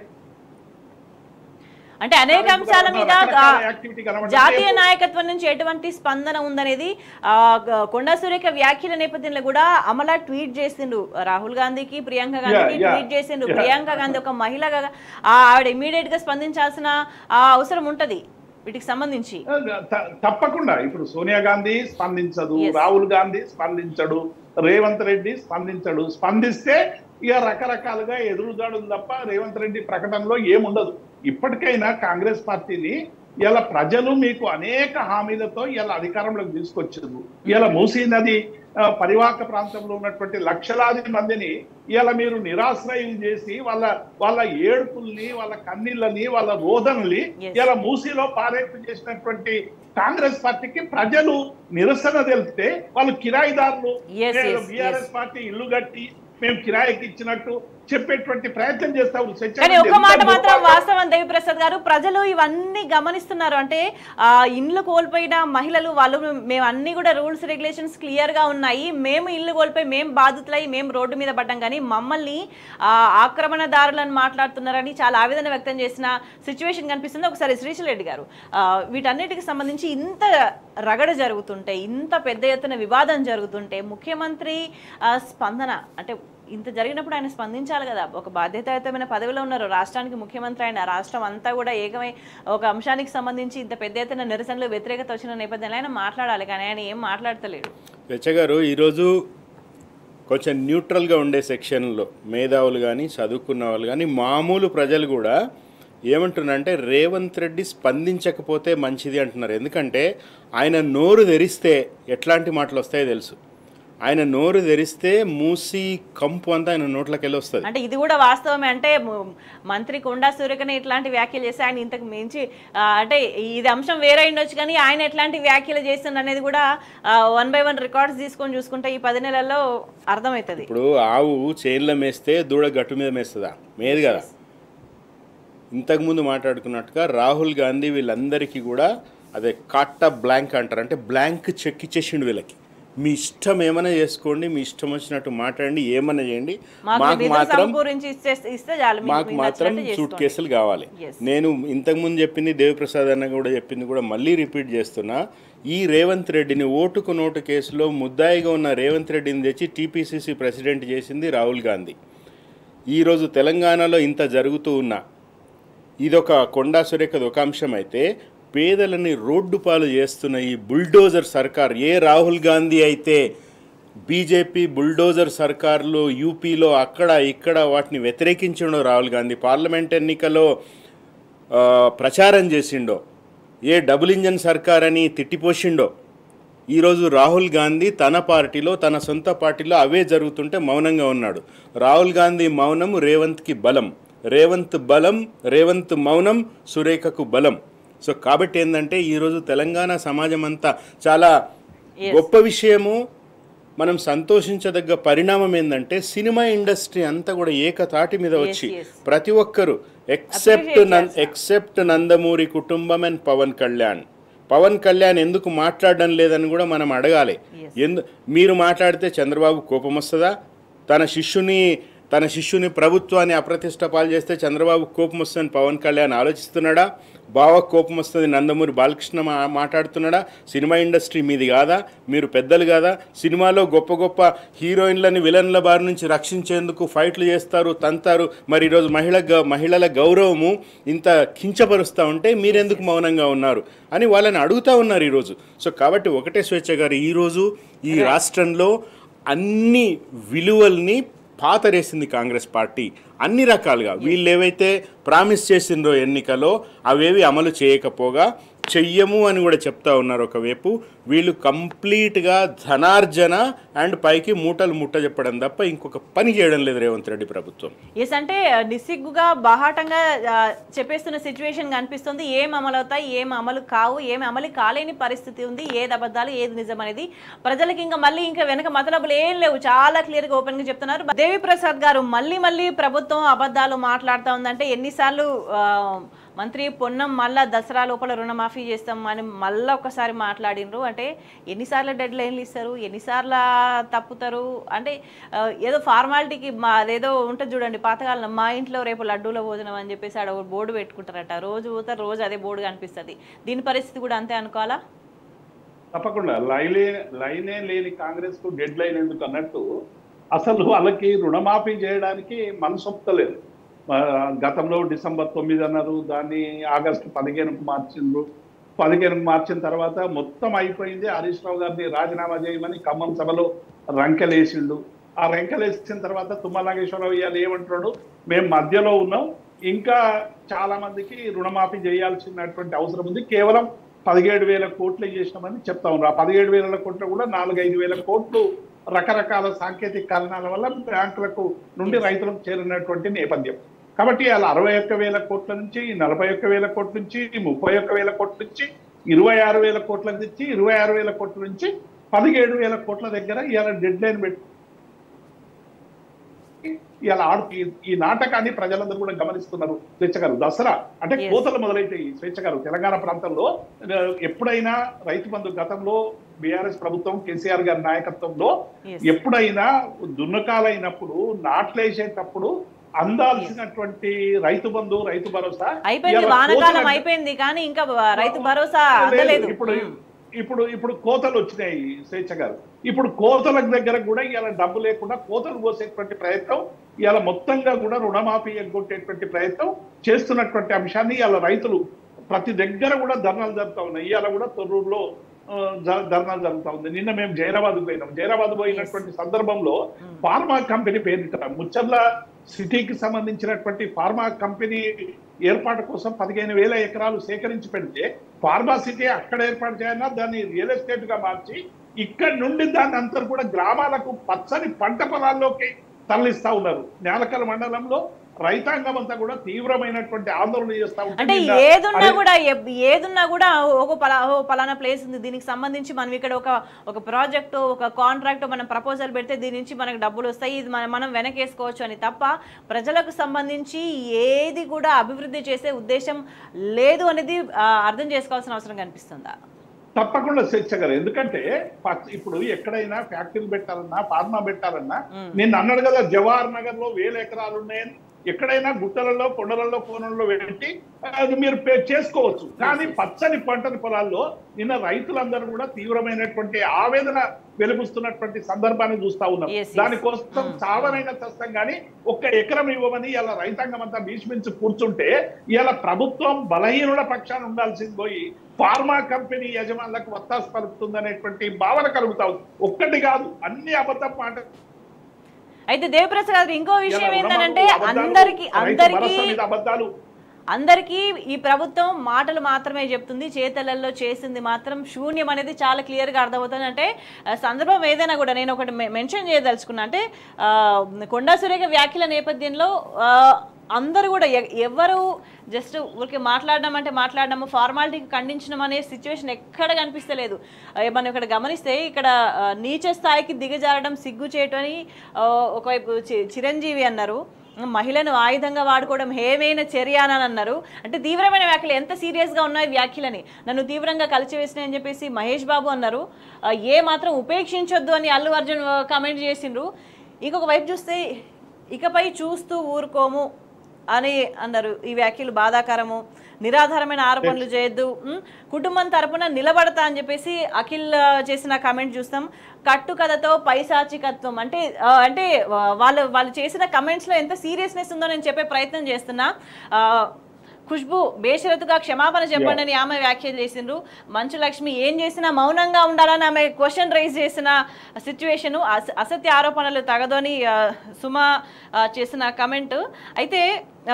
అంటే అనేక అంశాల మీద ఆ, యాక్టివిటీ కనబడ్డే జాతీయ నాయకత్వం నుంచి ఎటువంటి స్పందన ఉందనేది ఆ, గ- కొండా సురేఖ వ్యాఖ్యల నేపథ్యంలో కూడా అమలా ట్వీట్ చేసిండు రాహుల్ గాంధీకి ప్రియాంక గాంధీకి yeah. ట్వీట్ చేసిండు Yeah. ప్రియాంక గాంధీ ఒక మహిళగా ఆ, ఆవిడ ఇమీడియట్ గా స్పందించాల్సిన ఆ, అవసరం ఉంటది వీటికి సంబంధించి త- తప్పకుండా ఇప్పుడు సోనియా గాంధీ స్పందించదు Yes. రాహుల్ గాంధీ స్పందించడు రేవంత్ రెడ్డి స్పందించడు స్పందిస్తే ఇక రకరకాలుగా ఎదురుదాడులు తప్ప రేవంత్ రెడ్డి ప్రకటనలో ఏముండదు ఇప్పటికైనా కాంగ్రెస్ పార్టీని ఇలా ప్రజలు మీకు అనేక హామీలతో ఇలా అధికారంలోకి తీసుకొచ్చారు ఇలా మూసీ నది ఆ, పరివాహక ప్రాంతంలో ఉన్నటువంటి లక్షలాది మందిని ఇలా మీరు నిరాశ్రయం చేసి వాళ్ళ వాళ్ళ ఏడుపుల్ని వాళ్ళ కన్నీళ్ళని వాళ్ళ రోదనల్ని Yes. ఇలా మూసీలో పారేపు చేసినటువంటి కాంగ్రెస్ పార్టీకి ప్రజలు నిరసన తెలిపితే వాళ్ళు కిరాయిదారులు Yes, yes, బీఆర్ఎస్ పార్టీ ఇల్లు కట్టి మేము కిరాయికి ఇచ్చినట్టు చెప్పేటువంటి ప్రయత్నం చేస్తావు కానీ ఒక్క మాట మాత్రం వాస్తవం దేవిప్రసాద్ గారు ప్రజలు ఇవన్నీ గమనిస్తున్నారు అంటే ఆ ఇండ్లు కోల్పోయిన మహిళలు వాళ్ళు మేము అన్ని కూడా రూల్స్ రెగ్యులేషన్స్ క్లియర్ గా ఉన్నాయి మేము ఇల్లు కోల్పోయి మేము బాధితులై మేము రోడ్డు మీద పడ్డాం కానీ మమ్మల్ని ఆ, ఆక్రమణదారులను మాట్లాడుతున్నారని చాలా ఆవేదన వ్యక్తం చేసిన సిచ్యువేషన్ కనిపిస్తుంది ఒకసారి శ్రీశైల్ రెడ్డి గారు ఆ, వీటన్నిటికి సంబంధించి ఇంత రగడ జరుగుతుంటే ఇంత పెద్ద ఎత్తున వివాదం జరుగుతుంటే ముఖ్యమంత్రి ఆ, స్పందన అంటే ఇంత జరిగినప్పుడు ఆయన స్పందించాలి కదా ఒక బాధ్యతాయుతమైన పదవిలో ఉన్నారు రాష్ట్రానికి ముఖ్యమంత్రి ఆయన రాష్ట్రం అంతా కూడా ఏకమై ఒక అంశానికి సంబంధించి ఇంత పెద్ద ఎత్తున నిరసనలు వ్యతిరేకత వచ్చిన నేపథ్యంలో ఆయన మాట్లాడాలి కానీ ఆయన ఏం మాట్లాడతలేడు వెచ్చ గారు ఈరోజు కొంచెం న్యూట్రల్గా ఉండే సెక్షన్లో మేధావులు కానీ చదువుకున్న వాళ్ళు కానీ మామూలు ప్రజలు కూడా ఏమంటున్నారంటే రేవంత్ రెడ్డి స్పందించకపోతే మంచిది అంటున్నారు ఎందుకంటే ఆయన నోరు తెరిస్తే ఎట్లాంటి మాటలు వస్తాయో తెలుసు ఆయన నోరు తెరిస్తే మూసి కంపు అంతా ఆయన నోట్లోకి వెళ్ళి వస్తుంది అంటే ఇది కూడా వాస్తవమే అంటే ము- మంత్రి కొండా సూర్యకని ఇట్లాంటి వ్యాఖ్యలు చేస్తే ఆయన ఇంతకు మించి ఆ, అంటే ఇది అంశం వేరే ఉండొచ్చు కానీ ఆయన ఎట్లాంటి వ్యాఖ్యలు చేస్తుంది అనేది కూడా వన్ బై వన్ రికార్డ్స్ తీసుకొని చూసుకుంటే ఈ పది నెలల్లో అర్థమవుతుంది ఇప్పుడు ఆవు చేన్లో మేస్తే దూడ గట్టు మీద మేస్తుందా మేది కదా ఇంతకుముందు మాట్లాడుకున్నట్టుగా రాహుల్ గాంధీ వీళ్ళందరికీ కూడా అదే కాటా బ్లాంక్ అంటారు అంటే బ్లాంక్ చెక్ ఇచ్చేసిండు వీళ్ళకి మీ ఇష్టం ఏమైనా చేసుకోండి మీ ఇష్టం వచ్చినట్టు మాట్లాడండి ఏమైనా చేయండి మాకు మాకు నిధుల మాత్రం గురించి ఇస్తే ఇస్తే చాలు మీకు మాకు మీకు మాత్రం నచ్చినట్టు సూట్ చేసుకోండి. కేసులు కావాలి Yes. నేను ఇంతకుముందు చెప్పింది దేవిప్రసాద్ అన్న కూడా చెప్పింది కూడా మళ్ళీ రిపీట్ చేస్తున్నా ఈ రేవంత్ రెడ్డిని ఓటుకు నోటు కేసులో ముద్దాయిగా ఉన్న రేవంత్ రెడ్డిని తెచ్చి టీపీసీసీ ప్రెసిడెంట్ చేసింది రాహుల్ గాంధీ ఈరోజు తెలంగాణలో ఇంత జరుగుతూ ఉన్నా ఇదొక కొండా సురేఖది ఒక అంశం అయితే పేదలని రోడ్డు పాలు చేస్తున్న ఈ బుల్డోజర్ సర్కార్ ఏ రాహుల్ గాంధీ అయితే బీజేపీ బుల్డోజర్ సర్కార్లో యూపీలో అక్కడ ఇక్కడ వాటిని వ్యతిరేకించిండో రాహుల్ గాంధీ పార్లమెంట్ ఎన్నికల్లో ఆ, ప్రచారం చేసిండో ఏ డబుల్ ఇంజన్ సర్కార్ అని తిట్టిపోసిండో ఈరోజు రాహుల్ గాంధీ తన పార్టీలో తన సొంత పార్టీలో అవే జరుగుతుంటే మౌనంగా ఉన్నాడు రాహుల్ గాంధీ మౌనం రేవంత్కి బలం రేవంత్ బలం రేవంత్ మౌనం సురేఖకు బలం సో కాబట్టి ఏంటంటే ఈరోజు తెలంగాణ సమాజం అంతా చాలా గొప్ప విషయము మనం సంతోషించదగ్గ పరిణామం ఏంటంటే సినిమా ఇండస్ట్రీ అంతా కూడా ఏకతాటి మీద వచ్చి yes. ప్రతి ఒక్కరు ఎక్సెప్ట్ ఎక్సెప్ట్ నందమూరి కుటుంబం అండ్ పవన్ కళ్యాణ్ పవన్ కళ్యాణ్ ఎందుకు మాట్లాడడం లేదని కూడా మనం అడగాలి ఎందు మీరు మాట్లాడితే చంద్రబాబు కోపం వస్తుందా తన శిష్యుని తన శిష్యుని ప్రభుత్వాన్ని అప్రతిష్ట పాలు చేస్తే చంద్రబాబు కోపం వస్తుందని పవన్ కళ్యాణ్ ఆలోచిస్తున్నాడా బావ కోపం వస్తుంది నందమూరి బాలకృష్ణ మా మాట్లాడుతున్నాడా సినిమా ఇండస్ట్రీ మీది కాదా మీరు పెద్దలు కాదా సినిమాలో గొప్ప గొప్ప హీరోయిన్లని విలన్ల బారి నుంచి రక్షించేందుకు ఫైట్లు చేస్తారు తంతారు మరి ఈరోజు మహిళ గ- మహిళల గౌరవము ఇంత కించపరుస్తూ ఉంటే మీరెందుకు మౌనంగా ఉన్నారు అని వాళ్ళని అడుగుతా ఉన్నారు ఈరోజు సో కాబట్టి ఒకటే స్వేచ్ఛ గారు ఈరోజు ఈ రాష్ట్రంలో అన్ని విలువల్ని పాతరేసింది కాంగ్రెస్ పార్టీ అన్ని రకాలుగా వీళ్ళు ఏవైతే ప్రామిస్ చేసిండ్రో ఎన్నికలో అవేవి అమలు చేయకపోగా చెయ్యము అని కూడా చెప్తా ఉన్నారు ఒకవైపు వీళ్ళు కంప్లీట్గా ధనార్జన అండ్ పైకి మూటలు ముట్ట చెప్పడం తప్ప ఇంకొక పని చేయడం లేదు రేవంత్ రెడ్డి ప్రభుత్వం ఎస్ అంటే ఆ, నిస్సిగ్గుగా బాహాటంగా ఆ, చెప్పేస్తున్న సిచ్యువేషన్ కనిపిస్తుంది ఏం అమలు అవుతాయి ఏం అమలు కావు ఏం అమలు కాలేని పరిస్థితి ఉంది ఏది అబద్ధాలు ఏది నిజం అనేది ప్రజలకి ఇంకా మళ్ళీ ఇంకా వెనక మతలబులు ఏం లేవు చాలా క్లియర్గా ఓపెన్గా చెప్తున్నారు దేవి ప్రసాద్ గారు మళ్ళీ మళ్ళీ ప్రభుత్వం అబద్ధాలు మాట్లాడుతూ ఉందంటే ఎన్నిసార్లు ఆ, మంత్రి పొన్నం మళ్ళా దసరా లోపల రుణమాఫీ చేస్తాం అని మళ్ళీ ఒకసారి మాట్లాడినరు అంటే ఎన్నిసార్లు డెడ్ లైన్లు ఇస్తారు ఎన్నిసార్లు తప్పుతారు అంటే ఆ, ఏదో ఫార్మాలిటీకి మా అదేదో ఉంటుంది చూడండి పాతకాలం మా ఇంట్లో రేపు లడ్డూల భోజనం అని చెప్పేసి ఆడ ఒక బోర్డు పెట్టుకుంటారట రోజు పోతారు రోజు అదే బోర్డు కనిపిస్తుంది దీని పరిస్థితి కూడా అంతే అనుకోవాలా తప్పకుండా లైలే లైనే లేని కాంగ్రెస్ కు డెడ్ లైన్ ఎందుకు అన్నట్టు అసలు వాళ్ళకి రుణమాఫీ చేయడానికి మనసొప్తలేదు ఆ, గతంలో డిసెంబర్ తొమ్మిది అన్నారు దాన్ని ఆగస్టు పదిహేనుకు మార్చిండ్రు పదిహేనుకు మార్చిన తర్వాత మొత్తం అయిపోయింది హరీష్ రావు గారిని రాజీనామా చేయమని ఖమ్మం సభలో రంకెలేసిండు ఆ రంకెలేసిన తర్వాత తుమ్మల నాగేశ్వరరావు ఇవాళ ఏమంటున్నాడు మేము మధ్యలో ఉన్నాం ఇంకా చాలా మందికి రుణమాఫీ చేయాల్సినటువంటి అవసరం ఉంది కేవలం పదిహేడు వేల కోట్లు చేసినామని చెప్తా ఉన్నారు ఆ పదిహేడు వేల కోట్లు కూడా నాలుగైదు వేల కోట్లు రకరకాల సాంకేతిక కారణాల వల్ల బ్యాంకులకు నుండి రైతులకు చేరినటువంటి నేపథ్యం కాబట్టి అలా అరవై ఒక్క వేల కోట్ల నుంచి నలభై ఒక్క వేల కోట్ల నుంచి ముప్పై ఒక్క వేల కోట్ల నుంచి ఇరవై ఆరు వేల కోట్ల నుంచి ఇరవై ఆరు వేల కోట్ల నుంచి పదిహేడు వేల కోట్ల దగ్గర ఇవాళ డెడ్ లైన్ పెట్టి ఇలా ఆడు ఈ- ఈ నాటకాన్ని ప్రజలందరూ కూడా గమనిస్తున్నారు స్వేచ్ఛ గారు దసరా అంటే Yes. కోతలు మొదలైతాయి స్వేచ్ఛ గారు తెలంగాణ ప్రాంతంలో ఆ, ఎప్పుడైనా రైతు బంధు గతంలో బీఆర్ఎస్ ప్రభుత్వం కేసీఆర్ గారి నాయకత్వంలో Yes. ఎప్పుడైనా దున్నకాలైనప్పుడు నాట్లేసేటప్పుడు అందాల్సినటువంటి రైతు బంధు రైతు భరోసా అయిపోయింది ఇవాళ వానకాలం కోతలు- అయిపోయింది కానీ ఇంకా రైతు భరోసా లేదు, అందలేదు ఇప్పుడు ఇప్పుడు ఇప్పుడు కోతలు వచ్చినాయి స్వేచ్ఛ గారు ఇప్పుడు కోతల దగ్గర కూడా ఇవాళ డబ్బు లేకుండా కోతలు పోసేటువంటి ప్రయత్నం ఇవాళ మొత్తంగా కూడా రుణమాఫీ ఎగ్గొట్టేటువంటి ప్రయత్నం చేస్తున్నటువంటి అంశాన్ని ఇవాళ రైతులు ప్రతి దగ్గర కూడా ధర్నాలు జరుగుతా ఉన్నాయి ఇవాళ కూడా తొర్రూరులో ఆ, జ- ధర్నాలు జరుగుతా ఉంది నిన్న మేము జైరాబాద్ పోయినాం జైరాబాద్ పోయినటువంటి సందర్భంలో ఫార్మా కంపెనీ పేరిట ముచ్చర్ల సిటీకి సంబంధించినటువంటి ఫార్మా కంపెనీ ఏర్పాటు కోసం పదిహేను వేల ఎకరాలు సేకరించి పెడితే ఫార్మా సిటీ అక్కడ ఏర్పాటు చేయాలన్నా దాన్ని రియల్ ఎస్టేట్ గా మార్చి ఇక్కడ నుండి దాన్ని అంతా కూడా గ్రామాలకు పచ్చని పంట పొలాల్లోకి తరలిస్తా ఉన్నారు నేలకల్ మండలంలో రైతాంగం అంతా కూడా తీవ్రమైనటువంటి ఆందోళన చేస్తా ఉంటే అంటే నిన్న ఏదున్నా అదే- కూడా ఎబ్- ఏదున్నా కూడా ఒక పలా ఓ పలానా ప్లేస్ ఉంది దీనికి సంబంధించి మనం ఇక్కడ ఒక ఒక ప్రాజెక్ట్ ఒక కాంట్రాక్ట్ మనం ప్రపోజల్ పెడితే దీని నుంచి మనకు డబ్బులు వస్తాయి ఇది మనం మనం వెనకేసుకోవచ్చు అని తప్ప ప్రజలకు సంబంధించి ఏది కూడా అభివృద్ధి చేసే ఉద్దేశం లేదు అనేది ఆ, అర్థం చేసుకోవాల్సిన అవసరం కనిపిస్తుందా తప్పకుండా స్వేచ్ఛ గారు ఎందుకంటే ఫస్ట్ ఇప్పుడు ఎక్కడైనా ఫ్యాక్టరీలు పెట్టాలన్నా ఫార్మా పెట్టాలన్నా నేను అన్నాడు కదా జవహర్ నగర్ లో వేల ఎకరాలు ఉన్నాయని ఎక్కడైనా గుట్టలలో కొండలలో కోనలలో పెట్టి అది మీరు పే- చేసుకోవచ్చు కానీ పచ్చని పంటని పొలాల్లో నిన్న రైతులందరూ కూడా తీవ్రమైనటువంటి ఆవేదన వెలుగుస్తున్నటువంటి సందర్భాన్ని చూస్తా ఉన్నాం Yes, yes. దానికోసం చావనైనా చస్తాం కానీ ఒక్క ఎకరం ఇవ్వమని ఇలా రైతాంగం అంతా భీష్మించి కూర్చుంటే ఇలా ప్రభుత్వం బలహీనుల పక్షాన ఉండాల్సింది పోయి ఫార్మా కంపెనీ యజమానులకు వత్తాసు పలుకుతుందనేటువంటి భావన కలుగుతా ఉంది ఒక్కటి కాదు అన్ని అబద్ధం మాట అయితే దేవప్రసాద్ గారు ఇంకో విషయం ఇలా ఏంటంటే రుణమాఫీ అబద్ధాలు, అందరికి రైతు అందరికి భరోసా మీద అబద్ధాలు అందరికీ ఈ ప్రభుత్వం మాటలు మాత్రమే చెప్తుంది చేతలలో చేసింది మాత్రం శూన్యం అనేది చాలా క్లియర్గా అర్థమవుతుంది అంటే ఆ, సందర్భం ఏదైనా కూడా నేను ఒకటి మె- మెన్షన్ చేయదలుచుకున్నా అంటే ఆ, కొండా సురేఖ వ్యాఖ్యల నేపథ్యంలో ఆ, అందరూ కూడా ఎ- ఎవరు జస్ట్ ఊరికి మాట్లాడడం అంటే మాట్లాడడము ఫార్మాలిటీకి ఖండించడం అనే సిచ్యువేషన్ ఎక్కడ కనిపిస్తలేదు ఆ, మనం ఇక్కడ గమనిస్తే ఇక్కడ ఆ, నీచ స్థాయికి దిగజారడం సిగ్గు చేయటం అని ఆ, ఒకవైపు చి- చిరంజీవి అన్నారు మహిళను ఆయుధంగా వాడుకోవడం హేమైన చర్య అని అన్నారు అంటే తీవ్రమైన వ్యాఖ్యలు ఎంత సీరియస్గా ఉన్నాయి వ్యాఖ్యలని నన్ను తీవ్రంగా కలిచివేసినాయి అని చెప్పేసి మహేష్ బాబు అన్నారు ఆ, ఏ మాత్రం ఉపేక్షించొద్దు అని అల్లు అర్జున్ కామెంట్ చేసిండ్రు ఇంకొక వైపు చూస్తే ఇకపై చూస్తూ ఊరుకోము అని అన్నారు ఈ వ్యాఖ్యలు బాధాకరము నిరాధారమైన ఆరోపణలు చేయొద్దు ఉమ్, కుటుంబం తరపున నిలబడతా అని చెప్పేసి అఖిల్ ఆ, చేసిన కామెంట్ చూస్తాం కట్టుకథతో పైశాచికత్వం అంటే ఆ, అంటే ఆ, వాళ్ళు వాళ్ళు చేసిన కమెంట్స్లో ఎంత సీరియస్నెస్ ఉందో నేను చెప్పే ప్రయత్నం చేస్తున్నా ఆ, ఖుష్బు బేషరతుగా క్షమాపణ చెప్పండి అని ఆమె వ్యాఖ్యలు చేసిండ్రు మంచు లక్ష్మి ఏం చేసినా మౌనంగా ఉండాలని ఆమె క్వశ్చన్ రైజ్ చేసిన సిచ్యువేషన్ అసత్య ఆరోపణలు తగదు అని ఆ, సుమ ఆ, చేసిన కమెంట్ అయితే ఆ,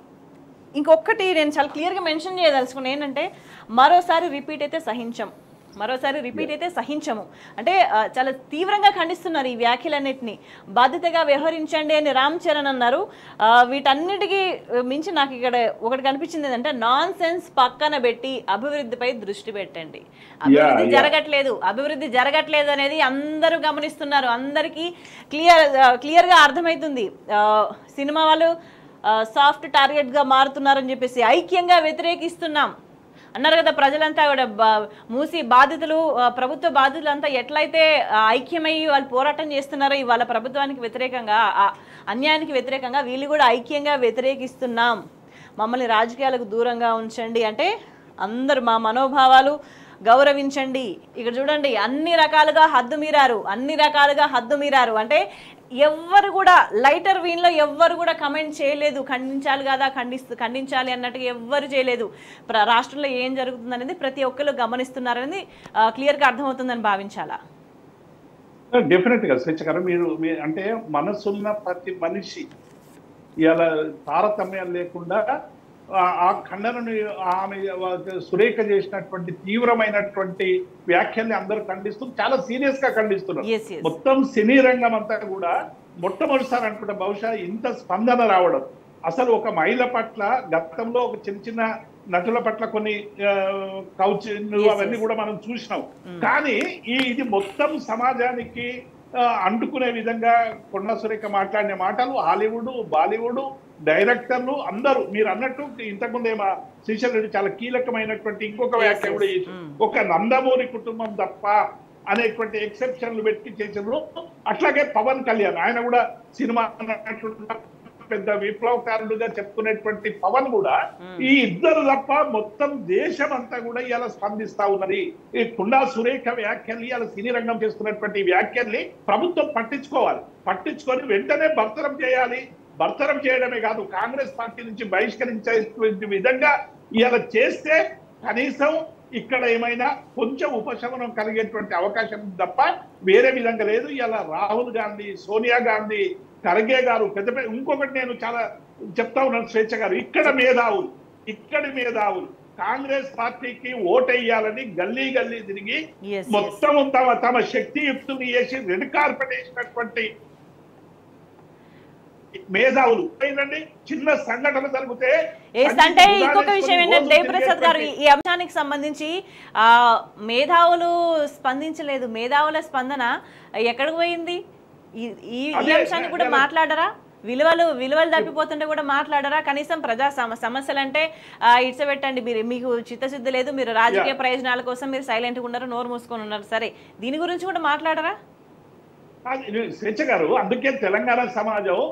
ఇంకొకటి నేను చాలా క్లియర్గా మెన్షన్ చేయదలుచుకున్నాను ఏంటంటే మరోసారి రిపీట్ అయితే సహించం మరోసారి రిపీట్ అయితే సహించము అంటే ఆ, చాలా తీవ్రంగా ఖండిస్తున్నారు ఈ వ్యాఖ్యలన్నింటినీ బాధ్యతగా వ్యవహరించండి అని రామ్ చరణ్ అన్నారు ఆ, వీటన్నిటికీ మించి నాకు ఇక్కడ ఒకటి కనిపించింది ఏంటంటే నాన్ సెన్స్ పక్కన పెట్టి అభివృద్ధిపై దృష్టి పెట్టండి అభివృద్ధి yeah. జరగట్లేదు అభివృద్ధి జరగట్లేదు అనేది అందరూ గమనిస్తున్నారు అందరికీ క్లియర్ క్లియర్గా అర్థమవుతుంది ఆ, సినిమా వాళ్ళు సాఫ్ట్ టార్గెట్గా మారుతున్నారని చెప్పేసి ఐక్యంగా వ్యతిరేకిస్తున్నాం అన్నారు కదా ప్రజలంతా కూడా బా- మూసి బాధితులు ఆ, ప్రభుత్వ బాధితులంతా ఎట్లయితే ఆ, ఐక్యమై వాళ్ళు పోరాటం చేస్తున్నారో ఇవాళ ప్రభుత్వానికి వ్యతిరేకంగా ఆ అన్యాయానికి వ్యతిరేకంగా వీళ్ళు కూడా ఐక్యంగా వ్యతిరేకిస్తున్నాం మమ్మల్ని రాజకీయాలకు దూరంగా ఉంచండి అంటే అందరు మా మనోభావాలు గౌరవించండి ఇక్కడ చూడండి అన్ని రకాలుగా హద్దు మీరారు అన్ని రకాలుగా హద్దు మీరారు అంటే ఎవ్వరు కూడా లైటర్ వీన్లో ఎవ్వరు కూడా కమెంట్ చేయలేదు ఖండించాలి కదా ఖండిస్తూ ఖండించాలి అన్నట్టుగా ఎవ్వరు చేయలేదు ప్ర- రాష్ట్రంలో ఏం జరుగుతుందనేది ప్రతి ఒక్కరు గమనిస్తున్నారనేది క్లియర్గా అర్థమవుతుందని భావించాలా డెఫినెట్ గా స్వేచ్ఛ గారు మీరు మీ- అంటే మనసున్న ప్రతి మనిషి ఇలా తారతమ్యం లేకుండా ఆ- ఆ ఖండనను ఆమె సురేఖ చేసినటువంటి తీవ్రమైనటువంటి వ్యాఖ్యల్ని అందరూ ఖండిస్తూ చాలా సీరియస్ గా ఖండిస్తున్నారు ఎస్ ఎస్ మొత్తం సినీ రంగం అంతా కూడా మొట్టమొదటిసారి అనుకుంటా బహుశా ఇంత స్పందన రావడం అసలు ఒక మహిళ పట్ల గతంలో ఒక చిన్న చిన్న నటుల పట్ల కొన్ని కౌచింగ్లు Yes, అవన్నీ yes. కూడా మనం చూసినాం కానీ ఈ ఇది మొత్తం సమాజానికి ఆ, అంటుకునే విధంగా కొండ సురేఖ మాట్లాడిన మాటలు హాలీవుడ్ బాలీవుడ్ డైరెక్టర్లు అందరూ మీరు అన్నట్టు ఇంతకుముందు ఏమో శ్రీశైల్ రెడ్డి చాలా కీలకమైనటువంటి ఇంకొక Yes, వ్యాఖ్య కూడా yes. చేశారు. Mm. ఒక నందమూరి కుటుంబం తప్ప అనేటువంటి ఎక్సెప్షన్లు పెట్టి చేసినారు అట్లాగే పవన్ కళ్యాణ్ ఆయన కూడా సినిమా అన్నట్టు పెద్ద విప్లవకారుడుగా చెప్పుకునేటువంటి పవన్ కూడా ఈ ఇద్దరు తప్ప మొత్తం దేశం అంతా కూడా ఇలా స్పందిస్తా ఉన్నది ఈ కుండా సురేఖ వ్యాఖ్యల్ని ఇలా సినీ రంగం చేస్తున్నటువంటి ఈ వ్యాఖ్యల్ని ప్రభుత్వం పట్టించుకోవాలి పట్టించుకొని వెంటనే భర్తరం చేయాలి భర్తరం చేయడమే కాదు కాంగ్రెస్ పార్టీ నుంచి బహిష్కరించేటువంటి విధంగా ఇలా చేస్తే కనీసం ఇక్కడ ఏమైనా కొంచెం ఉపశమనం కలిగేటువంటి అవకాశం ఉంది తప్ప వేరే విధంగా లేదు ఇలా రాహుల్ గాంధీ సోనియా గాంధీ ఖర్గే గారు పెద్ద పెద్ద ఇంకొకటి నేను చాలా చెప్తా ఉన్నాను స్వేచ్ఛ గారు ఇక్కడ మేధావులు ఇక్కడి మేధావులు కాంగ్రెస్ పార్టీకి ఓటేయాలని గల్లీ గల్లీ తిరిగి Yes, yes. మొత్తం తమ తమ శక్తియుక్తుని వేసి రెడ్ కార్పెట్ వేసినటువంటి మేధావులు ఏంటంటే చిన్న సంఘటన జరిగితే ఎస్ అంటే అన్ని ఇంకొక గుడాలేసుకొని విషయం ఏంటంటే రోజు దేవప్రసాద్ గారు తిరిగేటువంటి- ఈ అంశానికి సంబంధించి ఆ మేధావులు స్పందించలేదు మేధావుల స్పందన ఎక్కడికి పోయింది ఈ ఈ ఈ అదే, అంశాన్ని కూడా అదే. మాట్లాడరా విలువలు విలువలు తప్పిపోతుంటే కూడా మాట్లాడరా కనీసం ప్రజా సమ సమస్యలు అంటే ఆ, ఇడ్చబెట్టండి మీరు మీకు చిత్తశుద్ధి లేదు మీరు రాజకీయ Yeah. ప్రయోజనాల కోసం మీరు సైలెంట్గా ఉన్నారు నోరు మూసుకొని ఉన్నారు సరే దీని గురించి కూడా మాట్లాడరా అది స్వేచ్ఛ గారు అందుకే తెలంగాణ సమాజం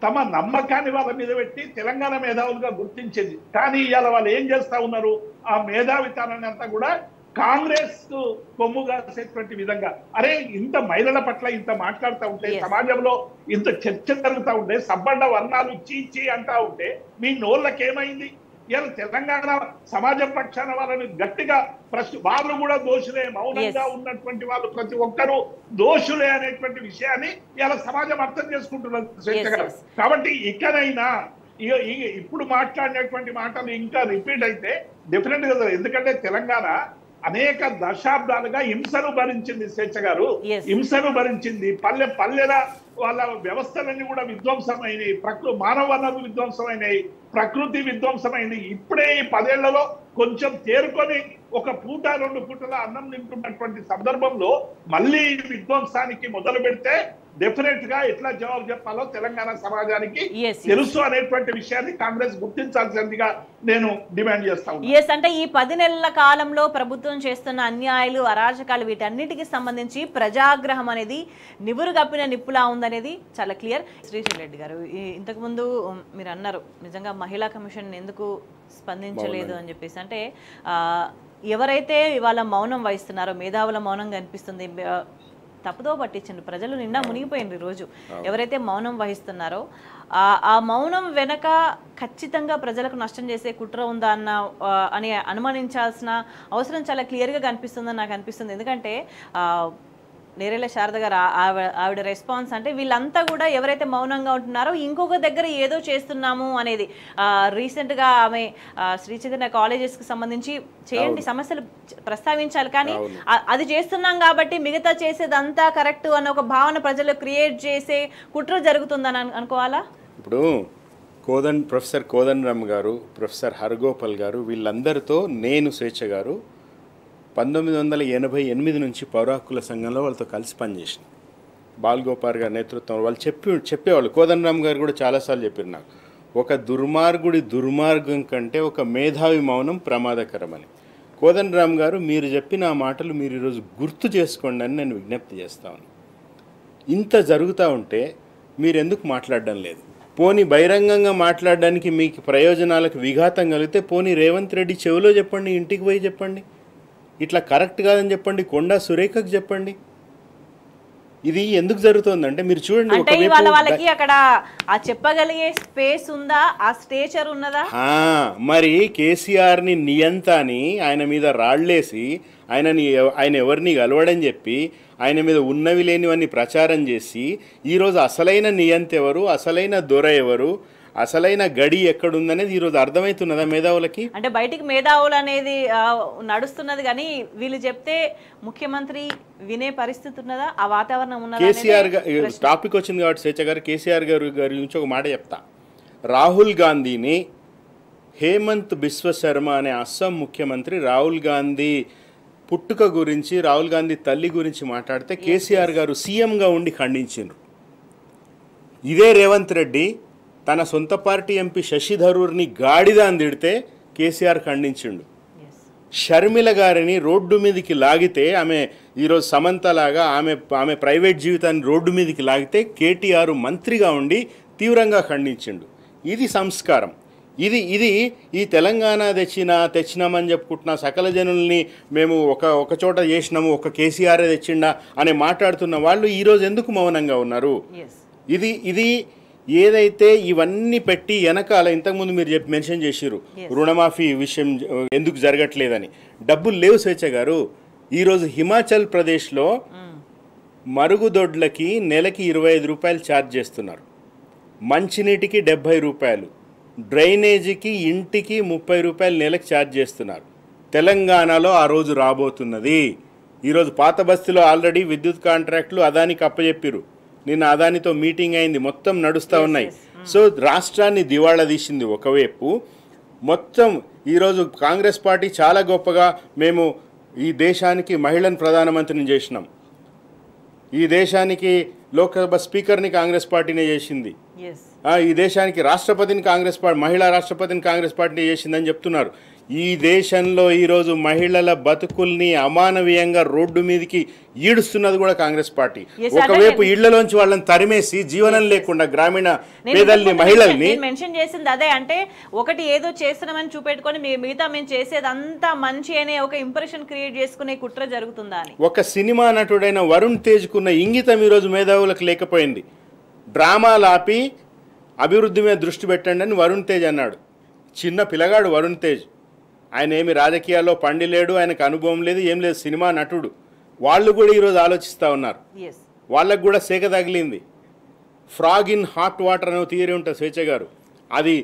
తమ నమ్మకాన్ని వాళ్ళ మీద పెట్టి తెలంగాణ మేధావులుగా గుర్తించింది కానీ ఇవాళ వాళ్ళు ఏం చేస్తా ఉన్నారు ఆ మేధావితనాన్ని అంతా కూడా కాంగ్రెస్ కు కొమ్ము కాసేటువంటి విధంగా అరే ఇంత మహిళల పట్ల ఇంత మాట్లాడుతూ ఉంటే Yes. సమాజంలో ఇంత చర్చ జరుగుతూ ఉంటే సబ్బండ వర్ణాలు చీ చీ అంటా ఉంటే మీ నోళ్ళకి ఏమైంది ఇవాళ తెలంగాణ సమాజం పక్షాన వాళ్ళని గట్టిగా ప్రశ్న వాళ్ళు కూడా దోషులే మౌనంగా Yes. ఉన్నటువంటి వాళ్ళు ప్రతి ఒక్కరూ దోషులే అనేటువంటి విషయాన్ని ఇవాళ సమాజం అర్థం చేసుకుంటున్నారు శ్వేత Yes, గారు yes. కాబట్టి ఇకనైనా ఇక ఇక ఇప్పుడు మాట్లాడినటువంటి మాటలు ఇంకా రిపీట్ అయితే డెఫినెట్ గా ఎందుకంటే తెలంగాణ అనేక దశాబ్దాలుగా హింసను భరించింది స్వేచ్ఛ గారు Yes. హింసను భరించింది పల్లె పల్లెల వాళ్ళ వ్యవస్థలన్నీ కూడా విధ్వంసమైనవి ప్రకృతి మానవ వనరులు విధ్వంసమైనవి ప్రకృతి విధ్వంసమైనవి ఇప్పుడే ఈ పదేళ్లలో కొంచెం తేరుకొని ఒక పూట రెండు పూటల అన్నం తింటున్నటువంటి సందర్భంలో మళ్ళీ ఈ విధ్వంసానికి మొదలు పెడితే డెఫినెట్ గా ఎట్లా జవాబు చెప్పాలో తెలంగాణ సమాజానికి Yes, yes. తెలుసు అనేటువంటి విషయాన్ని కాంగ్రెస్ గుర్తించాల్సిందిగా నేను డిమాండ్ చేస్తా ఉన్నాను ఎస్ అంటే ఈ పది నెలల కాలంలో ప్రభుత్వం చేస్తున్న అన్యాయాలు అరాచకాలు వీటన్నిటికి సంబంధించి ప్రజాగ్రహం అనేది నివురు కప్పిన నిప్పులా ఉందనేది చాలా క్లియర్ శ్రీశైల్ రెడ్డి గారు ఈ- ఇంతకుముందు ఉమ్, మీరు అన్నారు నిజంగా మహిళా కమిషన్ ఎందుకు స్పందించలేదు అని చెప్పేసి అంటే ఆ, ఎవరైతే ఇవాళ మౌనం వహిస్తున్నారో మేధావుల మౌనం కనిపిస్తుంది ఆ, తప్పుదో పట్టించండి ప్రజలు నిండా మునిగిపోయింది రోజు ఎవరైతే మౌనం వహిస్తున్నారో ఆ ఆ మౌనం వెనక ఖచ్చితంగా ప్రజలకు నష్టం చేసే కుట్ర ఉందా అన్న ఆ, అని అనుమానించాల్సిన అవసరం చాలా క్లియర్గా కనిపిస్తుందని నాకు అనిపిస్తుంది ఎందుకంటే ఆ, నేరేళ్ల శారద గారు ఆ- ఆవిడ ఆవిడ రెస్పాన్స్ అంటే వీళ్ళంతా కూడా ఎవరైతే మౌనంగా ఉంటున్నారో ఇంకొక దగ్గర ఏదో చేస్తున్నాము అనేది ఆ, రీసెంట్గా ఆమె ఆ, శ్రీ చైతన్య కాలేజెస్కి సంబంధించి చేయండి సమస్యలు చ- ప్రస్తావించాలి కానీ అవును. ఆ- అది చేస్తున్నాం కాబట్టి మిగతా చేసేదంతా కరెక్ట్ అన్న ఒక భావన ప్రజలు క్రియేట్ చేసే కుట్ర జరుగుతుందని అను- అనుకోవాలా ఇప్పుడు కోదన్ ప్రొఫెసర్ కోదండరామ్ గారు ప్రొఫెసర్ హరగోపాల్ గారు వీళ్ళందరితో నేను స్వేచ్ఛ గారు పంతొమ్మిది వందల ఎనభై ఎనిమిది నుంచి పౌర హక్కుల సంఘంలో వాళ్ళతో కలిసి పనిచేసిన బాల్గోపాల్ గారి నేతృత్వంలో వాళ్ళు చెప్పి చెప్పేవాళ్ళు కోదండరామ్ గారు కూడా చాలాసార్లు చెప్పారు నాకు ఒక దుర్మార్గుడి దుర్మార్గం కంటే ఒక మేధావి మౌనం ప్రమాదకరమని కోదండరామ్ గారు మీరు చెప్పిన ఆ మాటలు మీరు ఈరోజు గుర్తు చేసుకోండి అని నేను విజ్ఞప్తి చేస్తాను ఇంత జరుగుతూ ఉంటే మీరు ఎందుకు మాట్లాడడం లేదు పోనీ బహిరంగంగా మాట్లాడడానికి మీకు ప్రయోజనాలకు విఘాతం కలిగితే పోనీ రేవంత్ రెడ్డి చెవిలో చెప్పండి ఇంటికి పోయి చెప్పండి ఇట్లా కరెక్ట్ కాదని చెప్పండి కొండా సురేఖకు చెప్పండి ఇది ఎందుకు జరుగుతుందంటే మీరు చూడండి అంటే ఒకవైపు ఇవాళ వాళ్ళకి అక్కడ ఆ చెప్పగలిగే స్పేస్ ఉందా ఆ స్టేచర్ ఉన్నదా ఆ, మరి కేసీఆర్ని నియంత అని ఆయన మీద రాళ్లేసి ఆయనని ఎవ- ఆయన ఎవరిని కలవడని చెప్పి ఆయన మీద ఉన్నవి లేనివన్నీ ప్రచారం చేసి ఈరోజు అసలైన నియంత ఎవరు అసలైన దొర ఎవరు అసలైన గడి ఎక్కడుందనేది ఈరోజు అర్థమవుతున్నదా మేధావులకి అంటే బయటికి మేధావులు అనేది ఆ, నడుస్తున్నది కానీ వీళ్ళు చెప్తే ముఖ్యమంత్రి వినే పరిస్థితి ఉన్నదా ఆ వాతావరణం ఉన్నదా అనేది కేసీఆర్ గారు టాపిక్ వచ్చింది కాబట్టి స్వేచ్ఛ గారు కేసీఆర్ గారు గారి గురించి ఒక మాట చెప్తా రాహుల్ గాంధీని హేమంత్ బిశ్వ శర్మ అనే అస్సాం ముఖ్యమంత్రి రాహుల్ గాంధీ పుట్టుక గురించి రాహుల్ గాంధీ తల్లి గురించి మాట్లాడితే కేసీఆర్ గారు సీఎంగా ఉండి ఖండించిండ్రు ఇదే రేవంత్ రెడ్డి తన సొంత పార్టీ ఎంపీ శశి థరూర్ని గాడిద అని తిడితే కేసీఆర్ ఖండించిండు Yes. షర్మిల గారిని రోడ్డు మీదకి లాగితే ఆమె ఈరోజు సమంతలాగా ఆమె ఆమె ప్రైవేట్ జీవితాన్ని రోడ్డు మీదకి లాగితే కేటీఆర్ మంత్రిగా ఉండి తీవ్రంగా ఖండించిండు ఇది సంస్కారం ఇది ఇది ఈ తెలంగాణ తెచ్చిన తెచ్చినామని చెప్పుకుంటున్న సకల జనుల్ని మేము ఒక ఒక చోట చేసినాము ఒక కేసీఆర్ తెచ్చిండా అని మాట్లాడుతున్న వాళ్ళు ఈరోజు ఎందుకు మౌనంగా ఉన్నారు Yes. ఇది ఇది ఏదైతే ఇవన్నీ పెట్టి వెనకాల ఇంతకుముందు మీరు చెప్పి మెన్షన్ చేసిర్రు Yes. రుణమాఫీ విషయం జ- ఎందుకు జరగట్లేదని డబ్బులు లేవు స్వేచ్ఛ గారు ఈరోజు హిమాచల్ ప్రదేశ్లో మరుగుదొడ్లకి నెలకి ఇరవై ఐదు రూపాయలు ఛార్జ్ చేస్తున్నారు మంచినీటికి డెబ్భై రూపాయలు డ్రైనేజీకి ఇంటికి ముప్పై రూపాయలు నెలకు ఛార్జ్ చేస్తున్నారు తెలంగాణలో ఆ రోజు రాబోతున్నది ఈరోజు పాత బస్తీలో ఆల్రెడీ విద్యుత్ కాంట్రాక్టులు అదానికి అప్పచెప్పిరు నిన్న అదానితో మీటింగ్ అయింది మొత్తం నడుస్తూ ఉన్నాయి సో రాష్ట్రాన్ని దివాళా తీసింది ఒకవైపు మొత్తం ఈరోజు కాంగ్రెస్ పార్టీ చాలా గొప్పగా మేము ఈ దేశానికి మహిళను ప్రధానమంత్రిని చేసినాం ఈ దేశానికి లోక్సభ స్పీకర్ని కాంగ్రెస్ పార్టీనే చేసింది ఎస్ ఆ, ఈ దేశానికి రాష్ట్రపతిని కాంగ్రెస్ పార్టీ మహిళా రాష్ట్రపతిని కాంగ్రెస్ పార్టీ చేసిందని చెప్తున్నారు ఈ దేశంలో ఈరోజు మహిళల బతుకుల్ని అమానవీయంగా రోడ్డు మీదకి ఈడుస్తున్నది కూడా కాంగ్రెస్ పార్టీ Yes, ఒకవైపు అంటే- ఇళ్లలోంచి వాళ్ళని తరిమేసి జీవనం లేకుండా గ్రామీణ నేను పేదల్ని ఇంతకుముందు మహిళల్ని నేను మెన్షన్ చేసింది అదే అంటే ఒకటి ఏదో చేస్తున్నామని చూపెట్టుకొని మీ- మిగతా మేము చేసేది అంతా మంచి అనే ఒక ఇంప్రెషన్ క్రియేట్ చేసుకునే కుట్ర జరుగుతుందా అని ఒక సినిమా నటుడైన వరుణ్ తేజ్కున్న ఇంగితం ఈరోజు మేధావులకు లేకపోయింది డ్రామాలు ఆపి అభివృద్ధి మీద దృష్టి పెట్టండి అని వరుణ్ తేజ్ అన్నాడు చిన్న పిల్లగాడు వరుణ్ తేజ్ ఆయన ఏమి రాజకీయాల్లో పండిలేడు ఆయనకు అనుభవం లేదు ఏం లేదు సినిమా నటుడు వాళ్ళు కూడా ఈరోజు ఆలోచిస్తూ ఉన్నారు ఎస్ వాళ్ళకు కూడా సేక తగిలింది ఫ్రాగ్ ఇన్ హాట్ వాటర్ అనే థియరీ ఉంటుంది స్వేచ్ఛ గారు అది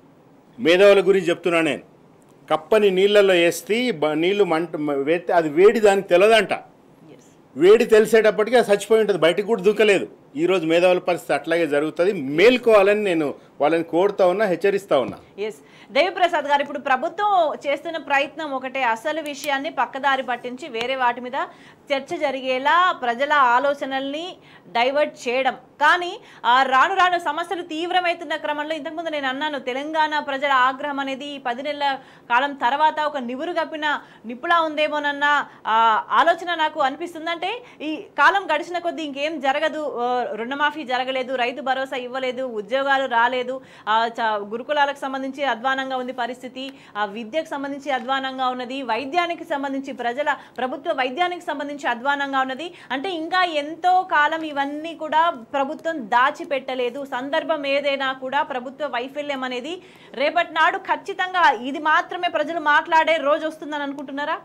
మేధావుల గురించి చెప్తున్నా నేను కప్పని నీళ్ళల్లో వేస్తే బ- నీళ్లు మంట వేస్తే అది వేడి దానికి తెలియదంట ఎస్ వేడి తెలిసేటప్పటికి అది చచ్చిపోయి ఉంటుంది బయటకు కూడా దూకలేదు ఈరోజు మేధావుల పరిస్థితి అట్లాగే జరుగుతుంది మేల్కోవాలని నేను వాళ్ళని కోరుతా ఉన్నా హెచ్చరిస్తా ఉన్నా ఎస్ దేవిప్రసాద్ గారు ఇప్పుడు ప్రభుత్వం చేస్తున్న ప్రయత్నం ఒకటే అసలు విషయాన్ని పక్కదారి పట్టించి వేరే వాటి మీద చర్చ జరిగేలా ప్రజల ఆలోచనల్ని డైవర్ట్ చేయడం కానీ ఆ రాను రాను సమస్యలు తీవ్రమవుతున్న క్రమంలో ఇంతకుముందు నేను అన్నాను తెలంగాణ ప్రజల ఆగ్రహం అనేది ఈ పది నెలల కాలం తర్వాత ఒక నివురు కప్పిన నిప్పులా ఉందేమోనన్న ఆ, ఆలోచన నాకు అనిపిస్తుంది అంటే ఈ కాలం గడిచిన కొద్దీ ఇంకేం జరగదు ఆ, రుణమాఫీ జరగలేదు రైతు భరోసా ఇవ్వలేదు ఉద్యోగాలు రాలేదు ఆ, చ- గురుకులాలకు సంబంధించి అధ్వానంగా ఉంది పరిస్థితి ఆ విద్యకు సంబంధించి అధ్వానంగా ఉన్నది వైద్యానికి సంబంధించి ప్రజల ప్రభుత్వ వైద్యానికి సంబంధించి అధ్వానంగా ఉన్నది అంటే ఇంకా ఎంతో కాలం ఇవన్నీ కూడా ప్రభుత్వం దాచిపెట్టలేదు సందర్భం ఏదైనా కూడా ప్రభుత్వ వైఫల్యం అనేది రేపటి నాడు ఖచ్చితంగా ఇది మాత్రమే ప్రజలు మాట్లాడే రోజు వస్తుందని అనుకుంటున్నారా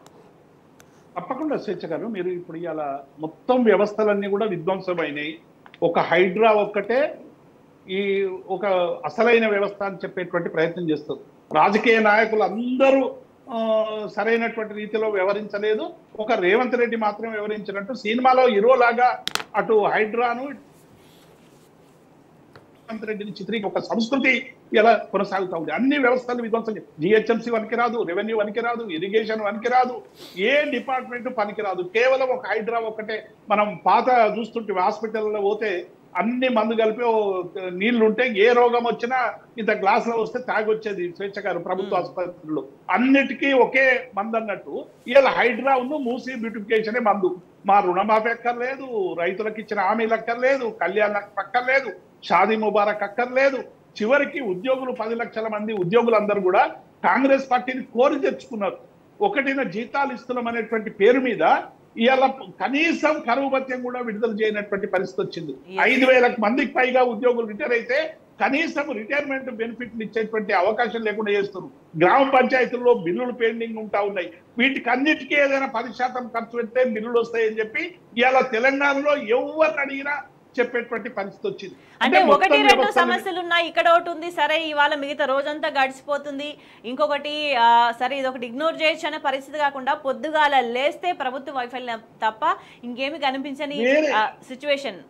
తప్పకుండా స్వేచ్ఛ గారు మీరు ఇప్పుడు ఇవాళ మొత్తం వ్యవస్థలన్నీ కూడా విధ్వంసమైనాయి ఒక హైడ్రా ఒక్కటే ఈ ఒక అసలైన వ్యవస్థ అని చెప్పేటువంటి ప్రయత్నం చేస్తారు రాజకీయ నాయకులు అందరూ ఆ, సరైనటువంటి రీతిలో వ్యవహరించలేదు ఒక రేవంత్ రెడ్డి మాత్రం వ్యవహరించినట్టు సినిమాలో హీరోలాగా అటు హైడ్రాను రేవంత్ రెడ్డిని చిత్రీ ఒక సంస్కృతి ఇలా కొనసాగుతా ఉంది అన్ని వ్యవస్థలు విధ్వంసం జిహెచ్ఎంసీ పనికిరాదు రెవెన్యూ పనికిరాదు ఇరిగేషన్ పనికిరాదు ఏ డిపార్ట్మెంట్ పనికిరాదు కేవలం ఒక హైడ్రా ఒకటే మనం పాత చూస్తుంటే హాస్పిటల్లో పోతే అన్ని మందు కలిపి ఓ నీళ్లు ఉంటే ఏ రోగం వచ్చినా ఇంత గ్లాస్ లో వస్తే తాగొచ్చేది స్వేచ్ఛ గారు ప్రభుత్వ ఆసుపత్రుల్లో అన్నిటికీ ఒకే మందు అన్నట్టు ఇలా హైడ్రా ఉన్న మూసి బ్యూటిఫికేషనే మందు మా రుణమాఫీ అక్కర్లేదు రైతులకు ఇచ్చిన హామీలు అక్కర్లేదు కళ్యాణ అక్కర్లేదు షాదీ ముబారక్ అక్కర్లేదు చివరికి ఉద్యోగులు పది లక్షల మంది ఉద్యోగులందరూ కూడా కాంగ్రెస్ పార్టీని కోరి తెచ్చుకున్నారు ఒకటిన జీతాలు ఇస్తున్నాం అనేటువంటి పేరు మీద ఇవాళ కనీసం కరువు భత్యం కూడా విడుదల చేయనటువంటి పరిస్థితి వచ్చింది Yes. ఐదు వేల మందికి పైగా ఉద్యోగులు రిటైర్ అయితే కనీసం రిటైర్మెంట్ బెనిఫిట్లు ఇచ్చేటువంటి అవకాశం లేకుండా చేస్తున్నారు గ్రామ పంచాయతీల్లో బిల్లులు పెండింగ్ ఉంటా ఉన్నాయి వీటికి అన్నిటికీ ఏదైనా పది శాతం ఖర్చు పెడితే బిల్లులు వస్తాయని చెప్పి ఇవాళ తెలంగాణలో ఎవరిని అడిగినా చెప్పేటువంటి పరిస్థితి వచ్చింది అంటే మొత్తం ఒకటి రెండు వ్యవస్థని- సమస్యలు ఉన్నాయి ఇక్కడ ఒకటి ఉంది సరే ఇవాళ మిగతా రోజంతా గడిచిపోతుంది ఇంకొకటి ఆ, సరే ఇది ఒకటి ఇగ్నోర్ చేయొచ్చు అనే పరిస్థితి కాకుండా పొద్దుగాల లేస్తే ప్రభుత్వ వైఫల్యం తప్ప ఇంకేమి కనిపించని వేరే- సిచ్యువేషన్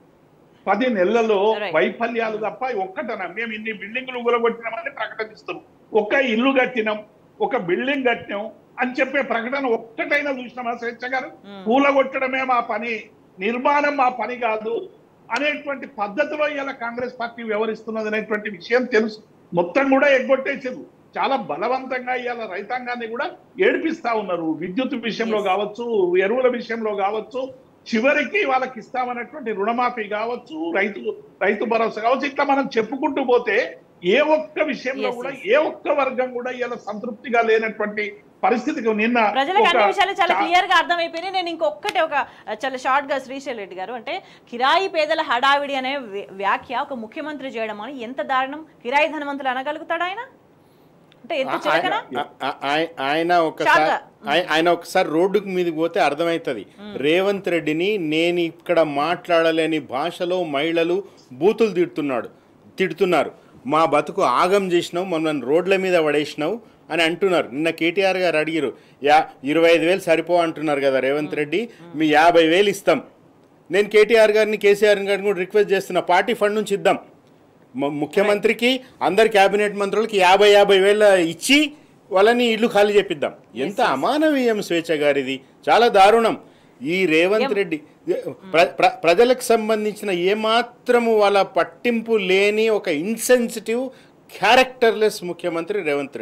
పది నెలల్లో Right. వైఫల్యాలు తప్ప ఒక్కటన మేము ఇన్ని బిల్డింగ్లు కూలగొట్టినామని ప్రకటనిస్తున్నాం ఒక ఇల్లు కట్టినాం ఒక బిల్డింగ్ కట్టినాం అని చెప్పే ప్రకటన ఒక్కటైనా చూసినామా స్వేచ్ఛ గారు కూలగొట్టడమే మా పని నిర్మాణం మా పని కాదు అనేటువంటి పద్ధతిలో ఇలా కాంగ్రెస్ పార్టీ వ్యవహరిస్తున్నది అనేటువంటి విషయం తెలుసు మొత్తం కూడా ఎగ్గొట్టేసారు చాలా బలవంతంగా ఇవాళ రైతాంగాన్ని కూడా ఏడిపిస్తా ఉన్నారు విద్యుత్ విషయంలో Yes. కావచ్చు ఎరువుల విషయంలో కావచ్చు చివరికి వాళ్ళకి ఇస్తామన్నటువంటి రుణమాఫీ కావచ్చు రైతు రైతు భరోసా కావచ్చు ఇట్లా మనం చెప్పుకుంటూ పోతే ఏ ఒక్క విషయంలో Yes, కూడా yes. ఏ ఒక్క వర్గం కూడా ఇలా సంతృప్తిగా లేనటువంటి పరిస్థితికి నిన్న ప్రజలకు అన్ని ఒక విషయాలు చాలా చా- క్లియర్ గా అర్థమైపోయినాయి నేను ఇంకొకటి ఒక చాలా షార్ట్ గా శ్రీశైల్ రెడ్డి గారు అంటే కిరాయి పేదల హడావిడి అనే వ్య- వ్యాఖ్య ఒక ముఖ్యమంత్రి చేయడం అని ఎంత దారుణం కిరాయి ధనవంతులు అనగలుగుతాడు ఆయన అంటే ఎంత చిలకనా ఆ- ఆ- ఆయ- ఆయన ఒకసారి చాలా. ఆయ- ఆయన ఒకసారి రోడ్డుకు మీదకి పోతే అర్థమవుతుంది రేవంత్ రెడ్డిని నేను ఇక్కడ మాట్లాడలేని భాషలో మహిళలు బూతులు తిడుతున్నాడు తిడుతున్నారు మా బతుకు ఆగం చేసినావు మమ్మల్ని రోడ్ల మీద పడేసినావు అని అంటున్నారు నిన్న కేటీఆర్ గారు అడిగారు యా ఇరవై ఐదు వేలు సరిపో అంటున్నారు కదా రేవంత్ రెడ్డి మీ యాభై వేలు ఇస్తాం నేను కేటీఆర్ గారిని కేసీఆర్ గారిని కూడా రిక్వెస్ట్ చేస్తున్నా పార్టీ ఫండ్ నుంచి ఇద్దాం మ- ముఖ్యమంత్రికి అందరి కేబినెట్ మంత్రులకి యాభై యాభై వేల ఇచ్చి వాళ్ళని ఇల్లు ఖాళీ చేపిద్దాం ఎంత అమానవీయం స్వేచ్ఛ గారిది చాలా దారుణం ఈ రేవంత్ రెడ్డి ప్ర- ప్ర- ప్రజలకు సంబంధించిన ఏమాత్రము వాళ్ళ పట్టింపు లేని ఒక ఇన్సెన్సిటివ్ క్యారెక్టర్లెస్ ముఖ్యమంత్రి రేవంత్ రెడ్డి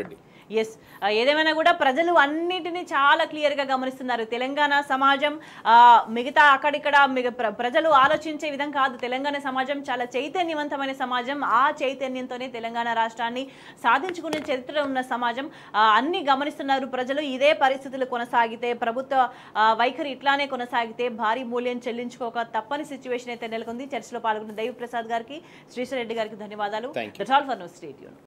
ఎస్ ఏదేమైనా కూడా ప్రజలు అన్నిటినీ చాలా క్లియర్గా గమనిస్తున్నారు తెలంగాణ సమాజం ఆ, మిగతా అక్కడిక్కడ మిగ ప్ర- ప్రజలు ఆలోచించే విధం కాదు తెలంగాణ సమాజం చాలా చైతన్యవంతమైన సమాజం ఆ చైతన్యంతోనే తెలంగాణ రాష్ట్రాన్ని సాధించుకునే చరిత్ర ఉన్న సమాజం ఆ, అన్ని గమనిస్తున్నారు ప్రజలు ఇదే పరిస్థితులు కొనసాగితే ప్రభుత్వ ఆ, వైఖరి ఇట్లానే కొనసాగితే భారీ మూల్యం చెల్లించుకోక తప్పని సిచ్యువేషన్ అయితే నెలకొంది చర్చలో పాల్గొన్న దైవ్ ప్రసాద్ గారికి శ్రీశ్వర్ రెడ్డి గారికి ధన్యవాదాలు Thank you. That's all for no state